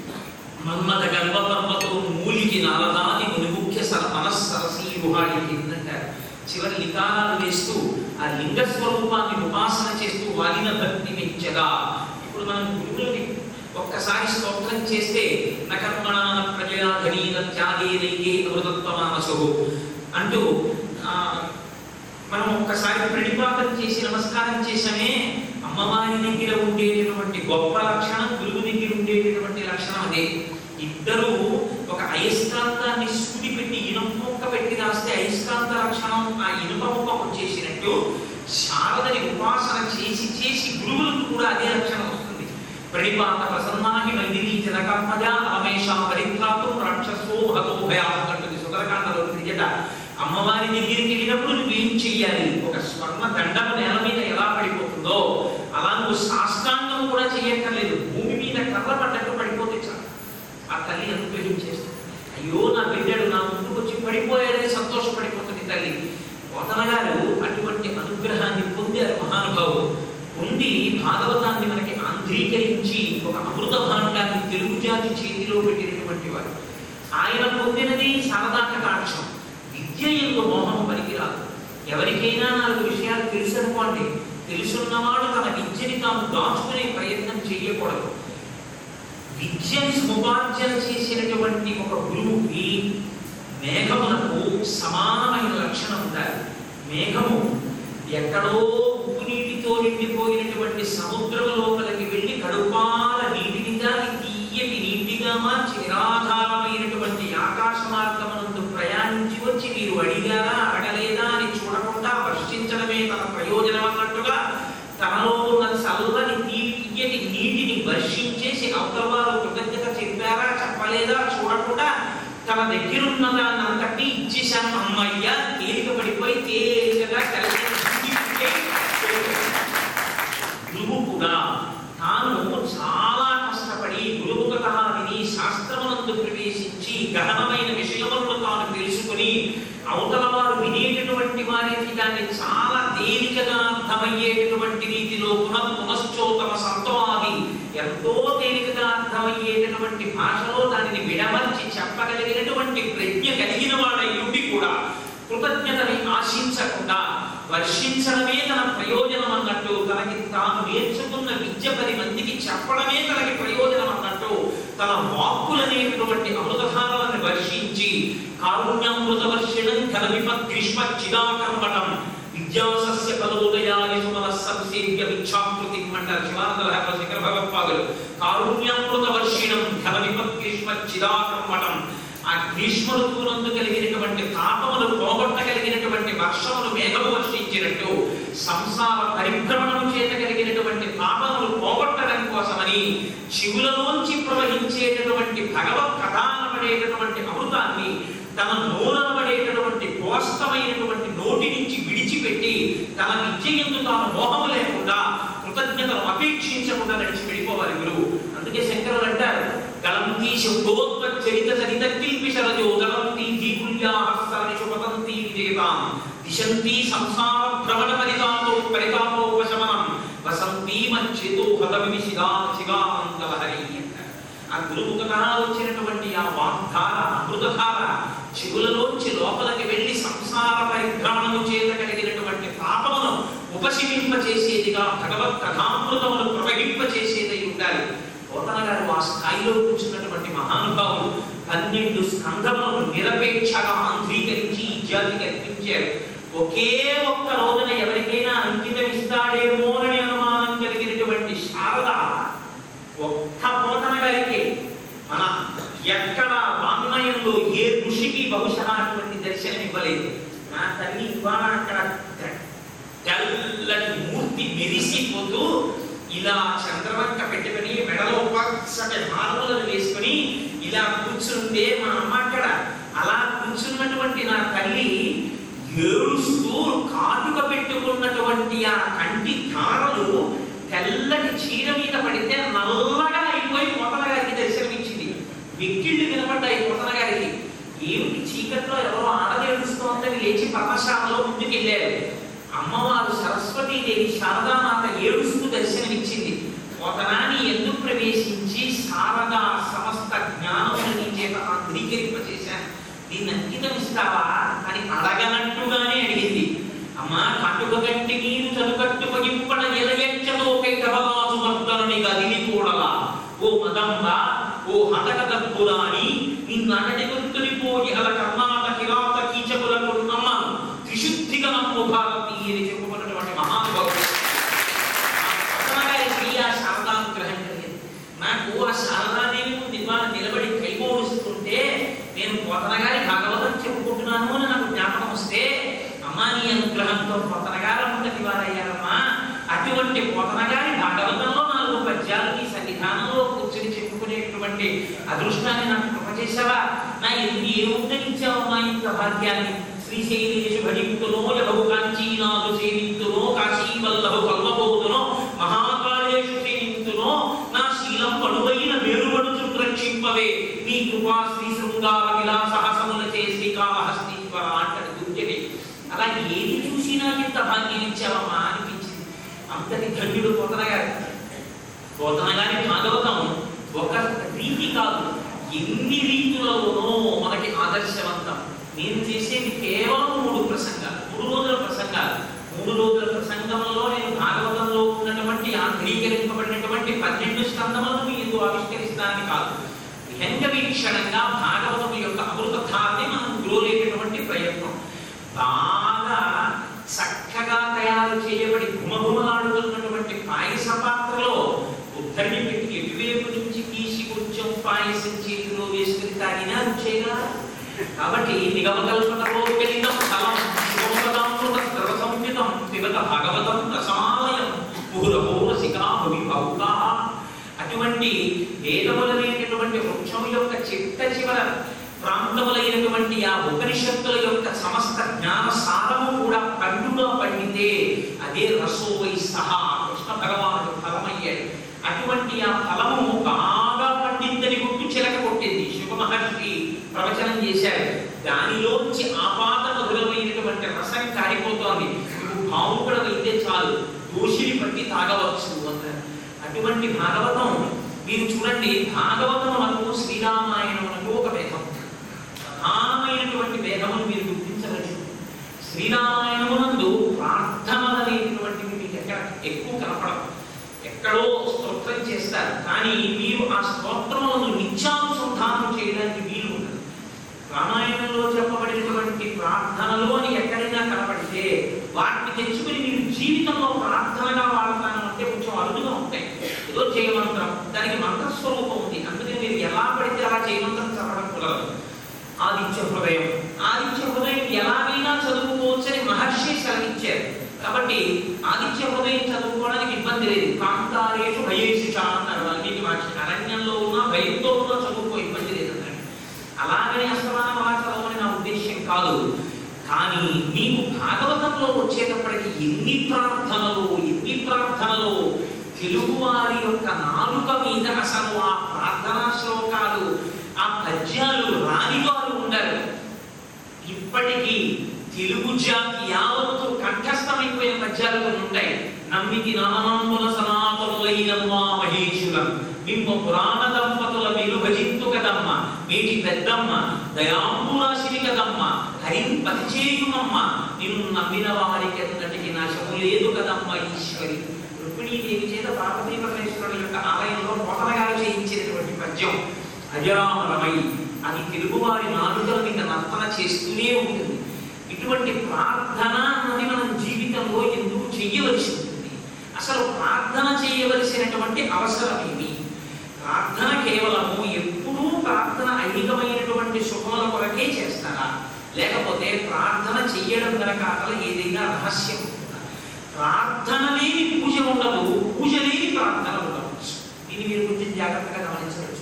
మన్మథ గర్భపర్వతో మూలికి నారదాది మునిముఖ్య సర మనస్సరసీ గుహాడికి అంటారు చివరి లికారాలు వేస్తూ ఆ లింగ స్వరూపాన్ని ఉపాసన చేస్తూ వాలిన భక్తి మెచ్చగా ఇప్పుడు మనం గురువులని ఒక్కసారి స్తోత్రం చేస్తే నకర్మణాన ప్రజయా ధనీన త్యాగేనైకే అమృతత్వమానసు అంటూ ఆ, మనం ఒక్కసారి ప్రణిపాతం చేసి నమస్కారం చేసామే అమ్మవారి దగ్గర ఉండేటటువంటి గొప్ప లక్షణం గురువు దగ్గర ఉండేటటువంటి లక్షణం అదే ఇద్దరు ఒక అయస్కాంతాన్ని సూది పెట్టి ఇనుప ముక్క పెట్టి రాస్తే అయస్కాంత లక్షణం ఆ ఇనుప ముక్క వచ్చేసినట్టు శారదని ఉపాసన చేసి చేసి గురువులకు కూడా అదే లక్షణం వస్తుంది ప్రణిపాత ప్రసన్నాహి నందిని జనకర్మజ రమేష పరిత్రాతం రాక్షసో భగో భయాలు అంటుంది సుందరకాండలో క్రికెట అమ్మవారి దగ్గరికి వెళ్ళినప్పుడు నువ్వేం చెయ్యాలి ఒక స్వర్ణ దండము నేల మీద ఎలా పడిపోతుందో అలా నువ్వు సాష్టాంగం కూడా చెయ్యక్కర్లేదు భూమి మీద కర్ర పడ్డట్టు పడిపోతే చాలు ఆ తల్లి అనుగ్రహించేస్తుంది అయ్యో నా బిడ్డడు నా ముందుకు వచ్చి పడిపోయాడే సంతోషపడిపోతుంది తల్లి పోతన గారు అటువంటి అనుగ్రహాన్ని పొందారు మహానుభావుడు పొంది భాగవతాన్ని మనకి ఆంధ్రీకరించి ఒక అమృత భాండాన్ని తెలుగు జాతి చేతిలో పెట్టినటువంటి వారు ఆయన పొందినది శారదా కటాక్షం విద్య ఎందు మోహం పనికిరాదు ఎవరికైనా నాలుగు విషయాలు తెలుసు అనుకోండి తెలుసున్నవాడు తన విద్యని తాము దాచుకునే ప్రయత్నం చేయకూడదు విద్యని సముపార్జన చేసినటువంటి ఒక గురువుకి మేఘములకు సమానమైన లక్షణం ఉండాలి మేఘము ఎక్కడో ఉప్పు నీటితో నిండిపోయినటువంటి సముద్రం లోపలికి వెళ్ళి కడుపాల నీటిని దాని తీయటి నీటిగా మార్చి నిరాధారమైనటువంటి ఆకాశ మార్గమునందు ప్రయాణించి వచ్చి మీరు అడిగారా అడగలేదా అని చూడకుండా తన దగ్గరున్న దాన్ని అంతటి ఇచ్చేశాను అమ్మయ్య తేలిక పడిపోయి తేలికగా కలిసి గురువు కూడా తాను చాలా కష్టపడి గురువుగత విని శాస్త్రమునందు ప్రవేశించి గహనమైన విషయములను తాను తెలుసుకుని అవతల వారు వినేటటువంటి వారికి దాన్ని చాలా తేలికగా అర్థమయ్యేటటువంటి రీతిలో పునః పునశ్చోతమ సంతమాది ఎంతో తేలికగా అర్థమయ్యేటటువంటి భాషలో దానిని విడమర్చి చెప్పగలిగినటువంటి ప్రజ్ఞ కలిగిన వాడయ్యుండి కూడా కృతజ్ఞతని ఆశించకుండా వర్షించడమే తన ప్రయోజనం అన్నట్టు తనకి తాను నేర్చుకున్న విద్య పది మందికి చెప్పడమే తనకి ప్రయోజనం అన్నట్టు తన వాక్కులనేటటువంటి అమృతధారాలను వర్షించి కారుణ్యామృత వర్షిణం ఘన విపత్ గ్రీష్మ చిదాకర్మటం విద్యాసస్య పదోదయాని సుమన సంసేవ్య విచ్ఛాకృతి అంటారు శివానంద శంకర భగవత్పాదులు కారుణ్యామృత వర్షిణం ఘన విపత్ గ్రీష్మ చిదాకర్మటం ఆ గ్రీష్మ ఋతువునందు కలిగినటువంటి తాపములు పోగొట్టగలిగినటువంటి వర్షములు మేఘము వర్షించినట్టు సంసార పరిభ్రమణము చేత కలిగినటువంటి పాపములు పోగొట్టడం కోసమని శివులలోంచి ప్రవహించేటటువంటి భగవత్ కథానబడేటటువంటి అమృతాన్ని తన నోరనబడేటటువంటి కోస్తమైనటువంటి నోటి నుంచి విడిచిపెట్టి తన విద్య ఎందు తాను మోహము లేకుండా కృతజ్ఞతను అపేక్షించకుండా నడిచి వెళ్ళిపోవాలి గురువు అందుకే శంకరులు అంటారు గలంతి శబ్దోత్పచ్చరిత చరిత కిల్పిశరజో గలంతి ధీకుల్యా హస్తరని శుపతంతి విజేతాం దిశంతి సంసార భ్రమణ పరితాపో పరితాపోపశమనం వసంతి మచ్చేతో హతమి శిగా శిగానందలహరి అంటారు ఆ గురుముఖత వచ్చినటువంటి ఆ వాగ్ధార అమృతధార చెవులలోంచి లోపలికి వెళ్ళి సంసార పరిభ్రమణము చేత కలిగినటువంటి పాపమును ఉపశమింపచేసేదిగా భగవత్ కథామృతమును ప్రవహింపచేసేదై ఉండాలి పోతన గారు ఆ స్థాయిలో కూర్చున్నటువంటి మహానుభావులు పన్నెండు స్కంధములను నిరపేక్షగా ఆంధ్రీకరించి ఈ జాతికి అర్పించారు ఒకే ఒక్క రోజున ఎవరికైనా అంకితం ఇస్తాడేమోనని అనుమానం కలిగినటువంటి శారద ఒక్క పోతన గారికి మన ఎక్కడ వాంగ్మయంలో ఏ ఋషికి బహుశా అటువంటి దర్శనం ఇవ్వలేదు నా తల్లి ఇవాళ అక్కడ తెల్లటి మూర్తి మెరిసిపోతూ ఇలా చంద్రవంక పెట్టుకుని మెడలో పచ్చటి హార్మోలను వేసుకుని ఇలా కూర్చుంటే మా అమ్మ అక్కడ అలా కూర్చున్నటువంటి నా తల్లి ఏడుస్తూ కాటుక పెట్టుకున్నటువంటి ఆ కంటి ధారలు తెల్లటి చీర మీద పడితే నల్లగా అయిపోయి పొతల గారికి దర్శనమిచ్చింది వెక్కిళ్ళు వినపడ్డాయి పొతల గారికి ఏమిటి చీకట్లో ఎవరో ఆడది ఏడుస్తోందని లేచి పర్ణశాలలో ముందుకెళ్ళారు అమ్మవారు సరస్వతీదేవి శారదామాత ఏడుస్తూ దర్శనమిచ్చింది ఒకనాని ఎందుకు ప్రవేశించి శారదా సమస్త జ్ఞానమును నీ చేత ఆంధ్రీకరింపచేశాను దీన్ని అంకితం ఇస్తావా అని అడగనట్టుగానే అడిగింది అమ్మా కట్టుక గట్టి నీరు చదుకట్టు పగింపడ ఎలయచ్చతో కైటవరాజు మర్దనుని గదిలి కూడలా ఓ మదంబ ఓ హతక దప్పురాని నిన్నటి గుర్తునిపోయి అల కర్ణాట కిరాత కీచకులకు నమ్మను త్రిశుద్ధిగా నమ్ము భారతి అని చెప్పుకున్నటువంటి మహానుభావుడు ఆ శారదానుగ్రహం కలిగింది నాకు ఆ శారదాదేవి ముందు ఇవాళ నిలబడి కైమోడుస్తుంటే నేను పోతన గారి భాగవతం చెప్పుకుంటున్నాను అని నాకు జ్ఞాపకం వస్తే అమ్మా నీ అనుగ్రహంతో పోతన గారు ముందటి వారయ్యారమ్మా అటువంటి పోతన గారి భాగవతంలో నాలుగు పద్యాలు నీ సన్నిధానంలో కూర్చొని చెప్పుకునేటువంటి అదృష్టాన్ని నాకు కృప చేశావా నా ఎందుకు ఏముందని ఇచ్చావమ్మా ఇంత భాగ్యాన్ని శ్రీశైలేషు భజింతునో యభు కాంచీనాథు సేవింతునో కాశీవల్లభు కల్వబోతునో మహాకాళేషు సేవింతునో నా శీలం పడువైన వేరుబడుచు రక్షింపవే నీ కృపా శ్రీ శృంగార విలాసహసముల చేసి కాళహస్తీశ్వర అంటది దుర్జటి అలా ఏది చూసి నాకు ఇంత భాగ్యం ఇచ్చావమ్మా అనిపించింది అంతటి ధన్యుడు పోతన గారు పోతన గారి భాగవతం ఒక రీతి కాదు ఎన్ని రీతులలోనో మనకి ఆదర్శవంతం నేను చేసేది కేవలం మూడు ప్రసంగాలు మూడు రోజుల ప్రసంగాలు మూడు రోజుల ప్రసంగంలో నేను భాగవతంలో ఉన్నటువంటి ఆంధ్రీకరింపబడినటువంటి పన్నెండు స్కందములను మీకు ఆవిష్కరిస్తానని కాదు విహంగ వీక్షణంగా భాగవతం యొక్క అమృతధాన్ని మనం గ్రోలేటటువంటి ప్రయత్నం బాగా చక్కగా తయారు చేయబడి గుమగుమలాడుతున్నటువంటి పాయస పాత్రలో ఉద్దరిని పెట్టి ఎటువైపు నుంచి తీసి కొంచెం పాయసం చేతిలో వేసుకుని తాగినా రుచేగా కాబట్టి నిగమకల్పనలో కలితం ఫలం శివోపదామృత ద్రవ సంయుతం పిబత భగవతం రసమాలయం పూరపౌరసికా భవి భౌకా అటువంటి వేదములనేటటువంటి వృక్షం యొక్క చిట్ట చివర ప్రాంతముల అదే రసోవై సహా కృష్ణ భగవానుడు ఫలమయ్యాడు అటువంటి ఆ ఫలము బాగా పండిందని గుర్తు చిలక కొట్టింది శుభ మహర్షి ప్రవచనం చేశారు దానిలోంచి ఆపాత మధురమైనటువంటి రసం కారిపోతోంది నువ్వు భావుకుడు అయితే చాలు దోషిని పట్టి తాగవచ్చు అన్నారు అటువంటి భాగవతం మీరు చూడండి భాగవతమునకు శ్రీరామాయణమునకు ఒక భేదం ప్రధానమైనటువంటి భేదమును మీరు గుర్తించవచ్చు శ్రీరామాయణమునందు ప్రార్థనలు అనేటువంటివి మీకు ఎక్కడ ఎక్కువ కనపడదు ఎక్కడో స్తోత్రం చేస్తారు కానీ మీరు ఆ స్తోత్రములను నిత్యానుసంధానం చేయడానికి వీలు ఉండదు రామాయణంలో చెప్పబడినటువంటి ప్రార్థనలు అని ఎక్కడైనా కనపడితే వాటిని తెచ్చుకుని మీరు జీవితంలో ప్రార్థనగా వాడతాను అంటే కొంచెం అరుదుగా ఉంటాయి ఏదో చేయమంత్రం దానికి మంత్రస్వరూపం ఉంది అందుకే మీరు ఎలా పడితే అలా చేయమంత్రం చదవడం కుదరదు ఆదిత్య హృదయం ఆదిత్య హృదయం ఎలాగైనా చదువుకోవచ్చని మహర్షి సెలవిచ్చారు కాబట్టి ఆదిత్య హృదయం చదువుకోవడానికి ఇబ్బంది లేదు కాంతారేషు భయేషు చా అన్నారు వాల్మీకి మహర్షి అరణ్యంలో ఉన్న భయంతో ఉన్న చదువుకో ఇబ్బంది లేదు అన్నాడు అలాగని అస్తమానం అలా చదవని నా ఉద్దేశ్యం కాదు కానీ మీకు భాగవతంలో వచ్చేటప్పటికి ఎన్ని ప్రార్థనలు ఎన్ని ప్రార్థనలు తెలుగువారి యొక్క నాలుక మీద అసలు ఆ ప్రార్థనా శ్లోకాలు ఆ పద్యాలు రానివారు ఉండరు ఇప్పటికీ తెలుగు జాతి యావత్తు కంఠస్థమైపోయిన పద్యాలు కొన్ని ఉంటాయి నమ్మికి నామనంబుల సనాతనులైన మా మహేశులం మిమ్మ పురాణ దంపతుల మీరు భజింతు కదమ్మ మీటి పెద్దమ్మ దయాంబురాశివి కదమ్మ హరిం పరిచేయుమమ్మ నిన్ను నమ్మిన వారికి అన్నటికి నాశము లేదు కదమ్మ ఈశ్వరి రుక్మిణీదేవి చేత పార్వతీ పరమేశ్వరుడు యొక్క ఆలయంలో పోతనగారు చేయించినటువంటి పద్యం అజరామరమై అది తెలుగువారి నాలుకల మీద నర్తన చేస్తూనే ఉంటుంది ఇటువంటి ప్రార్థన అన్నది మనం జీవితంలో ఎందుకు చెయ్యవలసి ఉంటుంది అసలు ప్రార్థన చేయవలసినటువంటి అవసరం ఏమి ప్రార్థన కేవలము ఎప్పుడూ ప్రార్థన ఐహికమైనటువంటి సుఖముల కొరకే చేస్తారా లేకపోతే ప్రార్థన చెయ్యడం వెనకాతల ఏదైనా రహస్యం ఉంటుందా ప్రార్థన లేని పూజ ఉండదు పూజ లేని ప్రార్థన ఉండవచ్చు దీన్ని మీరు కొంచెం జాగ్రత్తగా గమనించవచ్చు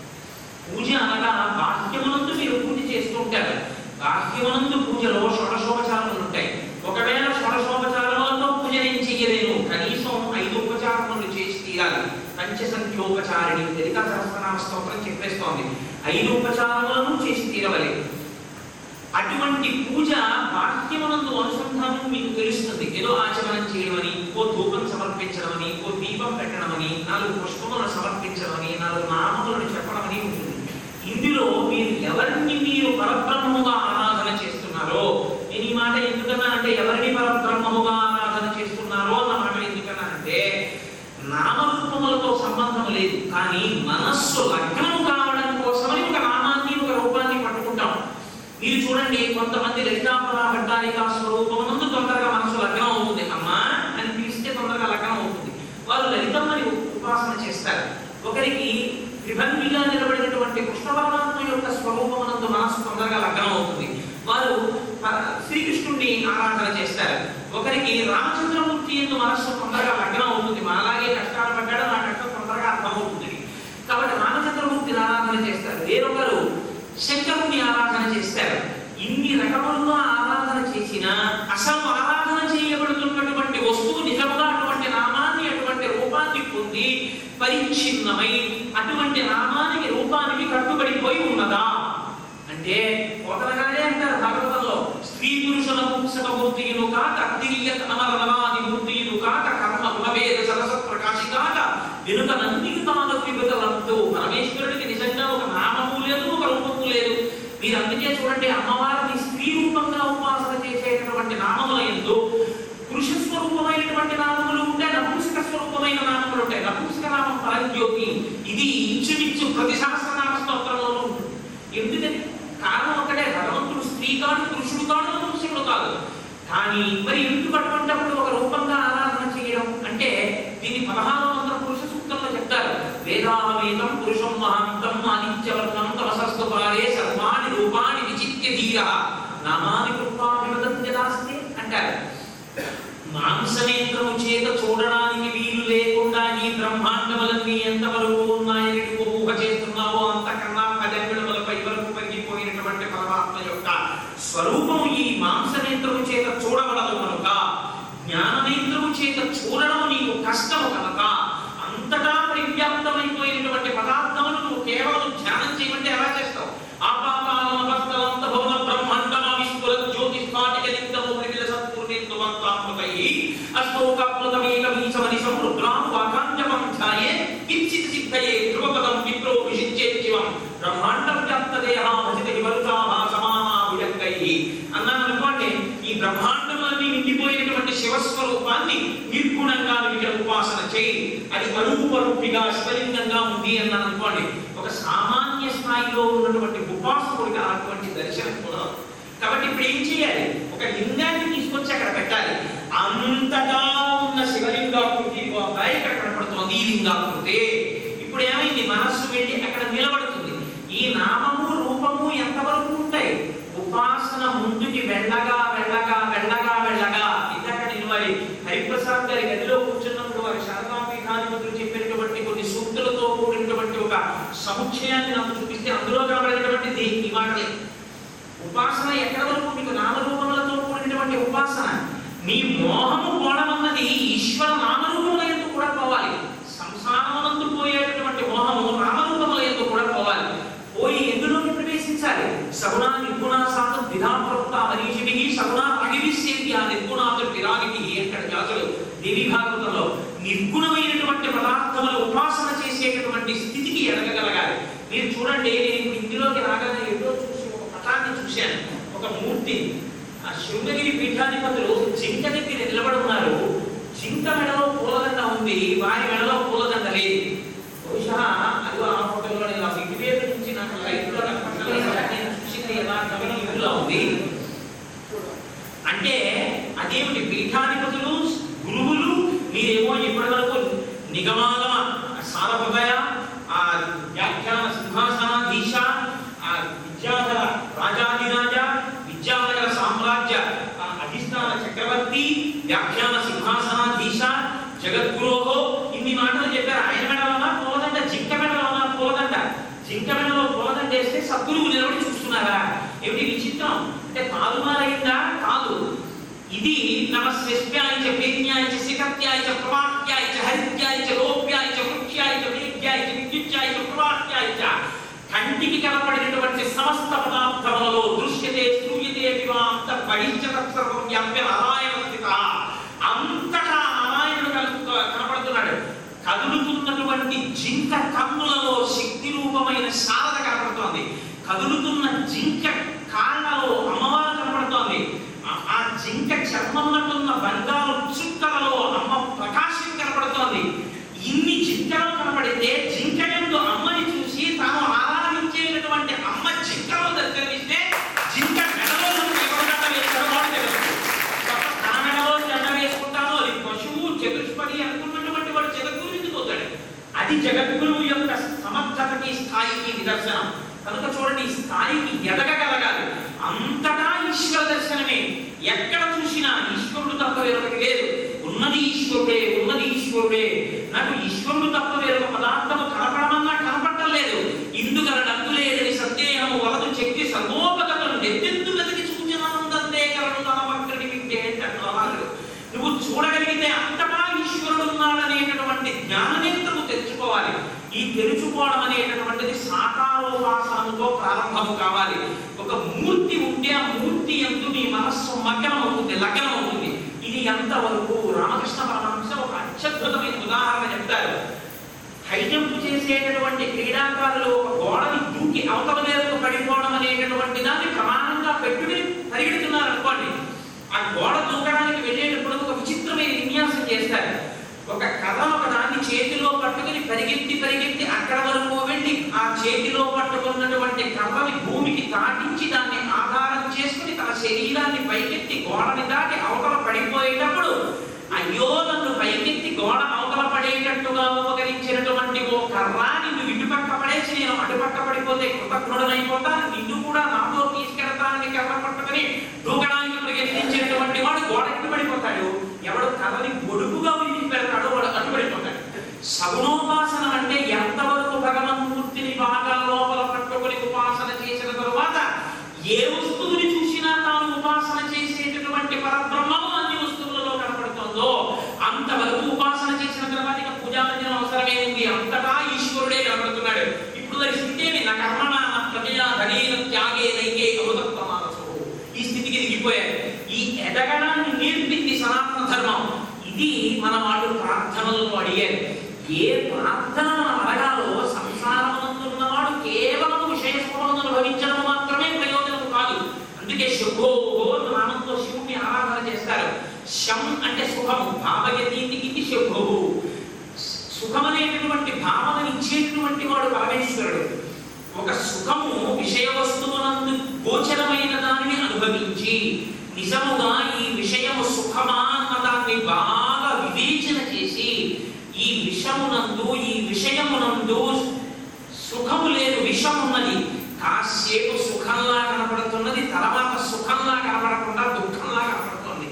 పూజ అనగా బాహ్యమునందు మీరు పూజ చేస్తూ ఉంటారు బాహ్యమునందు పూజలో షోడశోపచారములు ఉంటాయి ఒకవేళ షోడశోపచారములతో పూజ నేను చెయ్యలేను కనీసం ఐదు ఉపచారములు చేసి తీరాలి పంచసంఖ్యోపచారిణి లలితా సహస్రనామ స్తోత్రం చెప్పేస్తోంది ఐదు ఉపచారములను చేసి తీరవలే అటువంటి పూజ బాహ్యమునందు అనుసంధానం మీకు తెలుస్తుంది ఏదో ఆచమనం చేయడమని ఓ ధూపం సమర్పించడమని ఓ దీపం పెట్టడమని నాలుగు పుష్పములను సమర్పించడమని నాలుగు నామములను చెప్పడమని ఉంటుంది ఇందులో మీరు ఎవరిని మీరు పరబ్రహ్మముగా ఆరాధన చేస్తున్నారో నేను ఈ మాట ఎందుకన్నానంటే ఎవరిని పరబ్రహ్మముగా ఆరాధన చేస్తున్నారో అన్న మాట ఎందుకన్నానంటే నామరూపములతో సంబంధం లేదు కానీ మనస్సు లగ్నము కావడం కోసమని ఒక నామాన్ని ఒక రూపాన్ని పట్టుకుంటాం మీరు చూడండి కొంతమంది లలితాపరా భట్టారిక స్వరూపమునందు తొందరగా మనసు లగ్నం అవుతుంది అమ్మా అని పిలిస్తే తొందరగా లగ్నం అవుతుంది వారు లలితమ్మని ఉపాసన చేస్తారు ఒకరికి త్రిభంగిగా నిలబడినటువంటి కృష్ణ పరమాత్మ యొక్క స్వరూపమునందు మనసు తొందరగా లగ్నం అవుతుంది వారు పర- శ్రీకృష్ణుడిని ఆరాధన చేస్తారు ఒకరికి రామచంద్రమూర్తి ఎందు మనస్సు తొందరగా లగ్నం అవుతుంది మనలాగే కష్టాలు పడ్డాడు నా కష్టం తొందరగా అర్థమవుతుంది కాబట్టి రామచంద్రమూర్తిని ఆరాధన చేస్తారు వేరొకరు శంకరుని ఆరాధన చేస్తారు ఇన్ని రకములుగా ఆరాధన చేసినా అసలు ఆరాధన చేయబడుతున్నటువంటి వస్తువు నిజముగా అటువంటి నామాన్ని అటువంటి రూపాన్ని పొంది పరిచ్ఛిన్నమై అటువంటి నామానికి రూపానికి కట్టుబడిపోయి ఉన్నదా అంటే పోతనగానే అంటారు భాగవతంలో స్త్రీ పురుషుల పుంసక మూర్తియును కాక అగ్నియత్ అమర నవాది మూర్తియును కాక కర్మ గుణవేద సరసత్ ప్రకాశి కాక వెనుక నందికి తాను విభుతలంతో పరమేశ్వరుడికి నిజంగా ఒక నామము లేదు ఒక రూపము లేదు మీరు అందుకే చూడండి అమ్మవారిని స్త్రీ రూపంగా ఉపాసన చేసేటటువంటి నామముల ఎందు పురుష స్వరూపమైనటువంటి నామములు ఉంటాయి నపుంసక స్వరూపమైన నామములు ఉంటాయి నపుంసక నామం పరంజ్యోతి ఇది ఇంచుమించు ప్రతి సహస్రనామ స్తోత్రంలోనూ ఉంటుంది ఎందుకని కారణం ఒకటే భగవంతుడు స్త్రీ కాడు పురుషుడు కాడు నపుంసకుడు కాదు కానీ మరి ఎందుకు అటువంటిప్పుడు ఒక రూపంగా ఆరాధన చేయడం అంటే దీన్ని పదహారు వందల పురుష సూక్తంలో చెప్తారు వేదావేదం పురుషం మహాంతం ఆదిత్యవర్ణం తమసస్తు పారే సర్వాణి రూపాణి విచిత్య ధీర నామాని కృపాభిమదంత్యదాస్తే అంటారు మాంసనేత్రము చేత చూడడానికి వీలు లేకుండా ఈ బ్రహ్మాండములన్నీ ఎంతవరకు ఉన్నాయని నువ్వు ఊహ చేస్తున్నావో అంతకన్నా పదవిడములపై వరకు పెరిగిపోయినటువంటి పరమాత్మ యొక్క స్వరూపము ఈ మాంసనేత్రము చేత చూడబడదు కనుక జ్ఞాననేత్రము సర్వతై అష్టోకాప్లుతమేకమీశమనిశం రుద్రాం వాకాంజపం ధ్యాయే కించిత్ సిద్ధయే ధ్రువపదం విప్రో విషించేత్ శివం బ్రహ్మాండం వ్యాప్త దేహా భజిత వివరుతాభా సమానా విజక్కై అన్నాను అనుకోండి ఈ బ్రహ్మాండములన్నీ నిండిపోయినటువంటి శివస్వరూపాన్ని నిర్గుణంగా ఇక్కడ ఉపాసన చేయి అది అరూపరూపిగా శివలింగంగా ఉంది అన్నాను అనుకోండి ఒక సామాన్య స్థాయిలో ఉన్నటువంటి ఉపాసకుడికి అటువంటి దర్శనం కూడా కాబట్టి ఇప్పుడు ఏం చేయాలి ఒక లింగాన్ని తీసుకొచ్చి అక్కడ పెట్టాలి అంతటా ఉన్న శివలింగాకృతి ఓ అబ్బాయి ఇక్కడ కనపడుతోంది ఈ లింగాకృతి ఇప్పుడు ఏమైంది మనస్సు వెళ్ళి అక్కడ నిలబడుతుంది ఈ నామము రూపము ఎంతవరకు ఉంటాయి ఉపాసన ముందుకి వెళ్ళగా వెళ్ళగా వెళ్ళగా వెళ్ళగా ఇందాక నేను వారి హరిప్రసాద్ గారి గదిలో కూర్చున్నప్పుడు వారి శారదాపీఠాధిపతులు చెప్పినటువంటి కొన్ని సూక్తులతో కూడినటువంటి ఒక సముచ్చయాన్ని నాకు చూపిస్తే అందులో కనబడినటువంటిది ఈ మాటలే ఉపాసన ఎక్కడ వరకు మీకు నామరూపములతో కూడినటువంటి ఉపాసన మీ మోహము పోవడమన్నది ఈశ్వర నామరూపముల ఎందుకు కూడా పోవాలి సంసారమునందు పోయేటటువంటి మోహము నామరూపముల ఎందుకు కూడా పోవాలి పోయి ఎందులోకి ప్రవేశించాలి సగుణ నిర్గుణ సాధు విధా ప్రవృత్త మనీషికి సగుణ అగివిశ్యేతి ఆ నిర్గుణాలు విరాగికి అక్కడ జాతులు దేవి భాగవతంలో నిర్గుణమైనటువంటి పదార్థముల ఉపాసన చేసేటటువంటి స్థితికి ఎదగగలగాలి మీరు చూడండి నేను ఇప్పుడు ఇందులోకి రాగానే ఎప్పుడో చూసి ఒక పటాన్ని చూశాను ఒక మూర్తి ఆ శృంగగిరి పీఠాధిపతులు జింక దగ్గర నిలబడి ఉన్నారు జింక మెడలో పూలదండ ఉంది వారి మెడలో పూలదండ లేదు బహుశా అది ఆ ఫోటోలో నేను ఆ ఇంటి పేరు నుంచి నాకు లైఫ్ లో నాకు పట్టలేదు. నేను చూసింది ఎలా ఇందులో ఉంది అంటే అదేమిటి పీఠాధిపతులు గురువులు మీరేమో ఇప్పటి వరకు నిగమాగమ సారభయ ఆ వ్యాఖ్యాన సింహాసనాధీశ ఆ విద్యాధర రాజాధిరాజ విద్యానగర సామ్రాజ్య ఆ అధిష్టాన చక్రవర్తి వ్యాఖ్యాన సింహాసనాధీశ జగద్గురోహో ఇన్ని మాటలు చెప్పారు ఆయన మెడలోనా పూలదండ జింక మెడలోనా పూలదండ జింక మెడలో పూలదండ వేస్తే సద్గురువు నిలబడి చూస్తున్నారా ఏమిటి విచిత్రం అంటే తారుమారైందా కాదు ఇది నమస్యస్యాయ చ పేజ్ఞాయ చ శిఖత్యాయ చ ప్రవాహ్యాయ చ హరిత్యాయ చ లోప్యాయ చ వృక్ష్యాయ చ వేద్యాయ చ విద్యుత్యాయ చ ప్రవాహ్యాయ చ కంటికి కనపడినటువంటి సమస్త పదార్థములలో దృశ్యతే శ్రూయతే వివాంత బహిష్ట తత్సర్వం వ్యాప్య నారాయణ స్థిత అంతటా నారాయణుడు కలు- కనపడుతున్నాడు కదులుతున్నటువంటి జింక కన్నులలో శక్తి రూపమైన శారద కనపడుతోంది కదులుతున్న జింక కాళ్ళలో అమ్మవారు కనపడుతోంది ఆ- ఆ జింక చర్మన్నట్టున్న బంగారు చుక్కలలో అమ్మ ప్రకాశం కనపడుతోంది ఇన్ని జింకలు కనపడితే జింక ఎందు అమ్మని చూసి తాను ఆరాధించేటటువంటి అమ్మ జింకలో దర్శనమిస్తే జింక మెడలో నుంచి ఎవరు దండ వేస్తారో వాడు తెలుసు. తప్ప తన మెడలో దండ వేసుకుంటానో అది పశువు చతుష్పది అనుకున్నటువంటి వాడు జగద్గురు ఎందుకు అవుతాడు అది జగద్గురువు యొక్క సమర్థతకి స్థాయికి నిదర్శనం కనుక చూడండి ఈ స్థాయికి ఎదగగలగాలి అంతటా ఈశ్వర దర్శనమే ఎక్కడ చూసినా ఈశ్వరుడు తప్ప వేరొకటి లేదు ఉన్నది ఈశ్వరుడే ఉన్నది ఈశ్వరుడే నాకు ఈశ్వరుడు తప్ప వేరొక పదార్థము కనపడమన్నా కనపడటం లేదు ఇందుకల నక్కు లేదని సత్యేహము వలదు చెక్కి సర్వోపగతను నెత్తెత్తు వెతికి సూచనందే కరణు తన వక్రుడి వింటే అంటారు నువ్వు చూడగలిగితే అంతటా ఈశ్వరుడు ఉన్నాడనేటటువంటి జ్ఞాననేత్రము తెచ్చుకోవాలి ఈ తెరుచుకోవడం అనేటటువంటిది సాకారోపాసనతో ప్రారంభము కావాలి ఒక మూర్తి ఉంటే ఆ మూర్తి ఎందు నీ మనస్సు మగ్నం అవుతుంది లగ్నం అవుతుంది ఇది ఎంతవరకు రామకృష్ణ పరమహంస ఒక అత్యద్భుతమైన ఉదాహరణ చెప్తారు హై జంప్ చేసేటటువంటి క్రీడాకారులు ఒక గోడని దూకి అవతల మేరకు పడిపోవడం అనేటటువంటి దాన్ని ప్రమాణంగా పెట్టుకుని పరిగెడుతున్నారు అనుకోండి ఆ గోడ దూకడానికి వెళ్ళేటప్పుడు ఒక విచిత్రమైన విన్యాసం చేస్తారు ఒక కర్ర ఒక దాన్ని చేతిలో పట్టుకుని పరిగెత్తి పరిగెత్తి అక్కడ వరకు వెళ్ళి ఆ చేతిలో పట్టుకున్నటువంటి కర్రని భూమికి తాటించి దాన్ని ఆధారం చేసుకుని తన శరీరాన్ని పైకెత్తి గోడని దాటి అవతల పడిపోయేటప్పుడు అయ్యో నన్ను పైకెత్తి గోడ అవతల పడేటట్టుగా ఉపకరించినటువంటి ఓ కర్ర నిన్ను ఇటుపక్క పడేసి నేను అటుపక్క పడిపోతే కృతజ్ఞుడనైపోతాను నిన్ను కూడా నాతో తీసుకెడతానని కర్ర పట్టుకుని దూకడానికి ప్రయత్నించినటువంటి వాడు గోడకి పడిపోతాడు ఎవడు కర్రని ఒడుపుగా విడిచి పెడతాడో వాడు అటు పడిపోతాడు సగుణోపాసన అంటే ఎంతవరకు భగవన్మూర్తిని బాగా లోపల పట్టుకొని ఉపాసన చేసిన తరువాత ఏ వస్తువుని చూసినా తాను ఉపాసన చేసేటటువంటి పరబ్రహ్మము అన్ని వస్తువులలో కనపడుతుందో అంతవరకు ఉపాసన చేసిన తర్వాత ఇక పూజామందిరం అవసరమే ఉంది అంతటా ఈశ్వరుడే కనపడుతున్నాడు ఇప్పుడు దాని స్థితి ఏమి నా కర్మణ నా ప్రజయ ధనేన త్యాగే నైకే అమృతత్వమానసు ఈ స్థితికి దిగిపోయారు ఈ ఎదగడాన్ని నేర్పింది సనాతన ధర్మం మన వాళ్ళు ప్రార్థనలను అడిగారు ఏ ప్రార్థన మనం అడగాలో సంసారమునందున్నవాడు కేవలం విషయ సుఖములను అనుభవించడం మాత్రమే ప్రయోజనం కాదు అందుకే శుభో నామంతో శివుణ్ణి ఆరాధన చేస్తారు శం అంటే సుఖము భావయతీనికి శుభోవు సుఖమనేటటువంటి భావన ఇచ్చేటటువంటి వాడు పరమేశ్వరుడు ఒక సుఖము విషయ వస్తువునందు గోచరమైన దానిని అనుభవించి నిజముగా ఈ విషయము సుఖమా అన్న దాన్ని బాగా వివేచన చేసి ఈ విషమునందు ఈ విషయమునందు సుఖము లేదు విషం ఉన్నది కాసేపు సుఖంలా కనపడుతున్నది తర్వాత సుఖంలా కనపడకుండా దుఃఖంలా కనపడుతుంది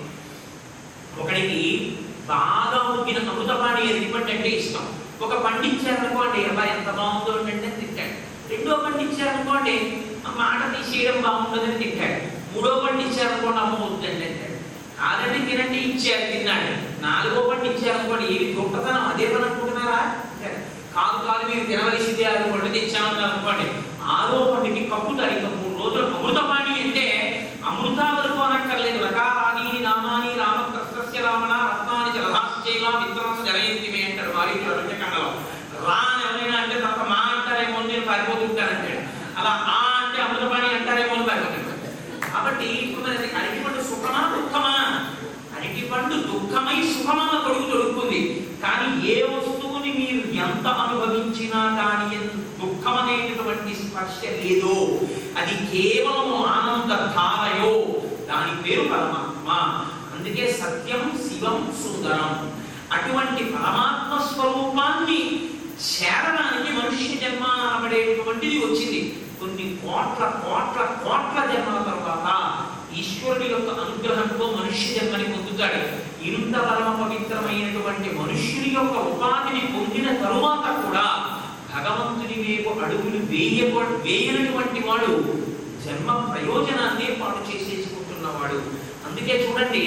ఒకడికి బాగా ఉగ్గిన అమృతపాణి ఎరిగిపండి అంటే ఇష్టం ఒక పండించారనుకోండి అబ్బా ఎంత బాగుందో అంటే తింటాడు రెండో పండించారనుకోండి ఆ మాట తీసేయడం బాగుంటుందని తింటాడు మూడో పండించారనుకోండి అమ్మ వద్దండి అంటాడు కాదండి తినండి ఇచ్చారు తిన్నాడు నాలుగో పండించారనుకోండి ఏమి గొప్పతనం అదే పని అనుకుంటున్నారా అంటాడు. కాదు కాదు మీరు తినవలసిందే ఆరు పండు తెచ్చామన్నారు అనుకోండి ఆరో పండుకి కప్పుతారు ఇంకా మూడు రోజులు అమృతపాణి అంటే అమృత వరకు అనక్కర్లేదు రకారాని నామాని రామకృష్ణస్య రామణ రత్నాని జలధాశ్చైవ మిత్రాన్ని జలయంతి మే అంటాడు వారి కండలో రా అని ఎవరైనా అంటే తప్ప మా అంటారేమో అని నేను పారిపోతుంటానంటాడు అలా ఆ అంటే అమృతపాణి అంటారేమో అని పారిపోతుంటాడు కాబట్టి ఇప్పుడు మనకి అరటిపండు సుఖమా దుఃఖమా అరటిపండు దుఃఖమై సుఖమన్న కొడుకు దొరుకుతుంది కానీ ఏ వస్తువుని మీరు ఎంత అనుభవించినా దాని ఎందు దుఃఖం అనేటటువంటి స్పర్శ లేదో అది కేవలము ఆనంద ధారయో దాని పేరు పరమాత్మ అందుకే సత్యం శివం సుందరం అటువంటి పరమాత్మ స్వరూపాన్ని చేరడానికి మనుష్య జన్మ అనబడేటువంటిది వచ్చింది కొన్ని కోట్ల కోట్ల కోట్ల జన్మల తర్వాత ఈశ్వరుడి యొక్క అనుగ్రహంతో మనుష్య జన్మని పొందుతాడు ఇంత పరమ పవిత్రమైనటువంటి మనుష్యుని యొక్క ఉపాధిని పొందిన తరువాత కూడా భగవంతుని వైపు అడుగులు వేయ వేయనటువంటి వాడు జన్మ ప్రయోజనాన్ని పాటు చేసేసుకుంటున్నవాడు అందుకే చూడండి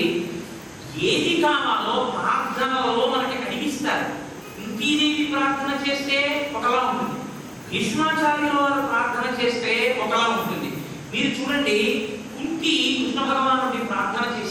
ఏది కావాలో ప్రార్థనలలో మనకి అడిగిస్తారు కుంతీదేవి ప్రార్థన చేస్తే ఒకలా ఉంటుంది భీష్మాచార్యుల వారు ప్రార్థన చేస్తే ఒకలా ఉంటుంది మీరు చూడండి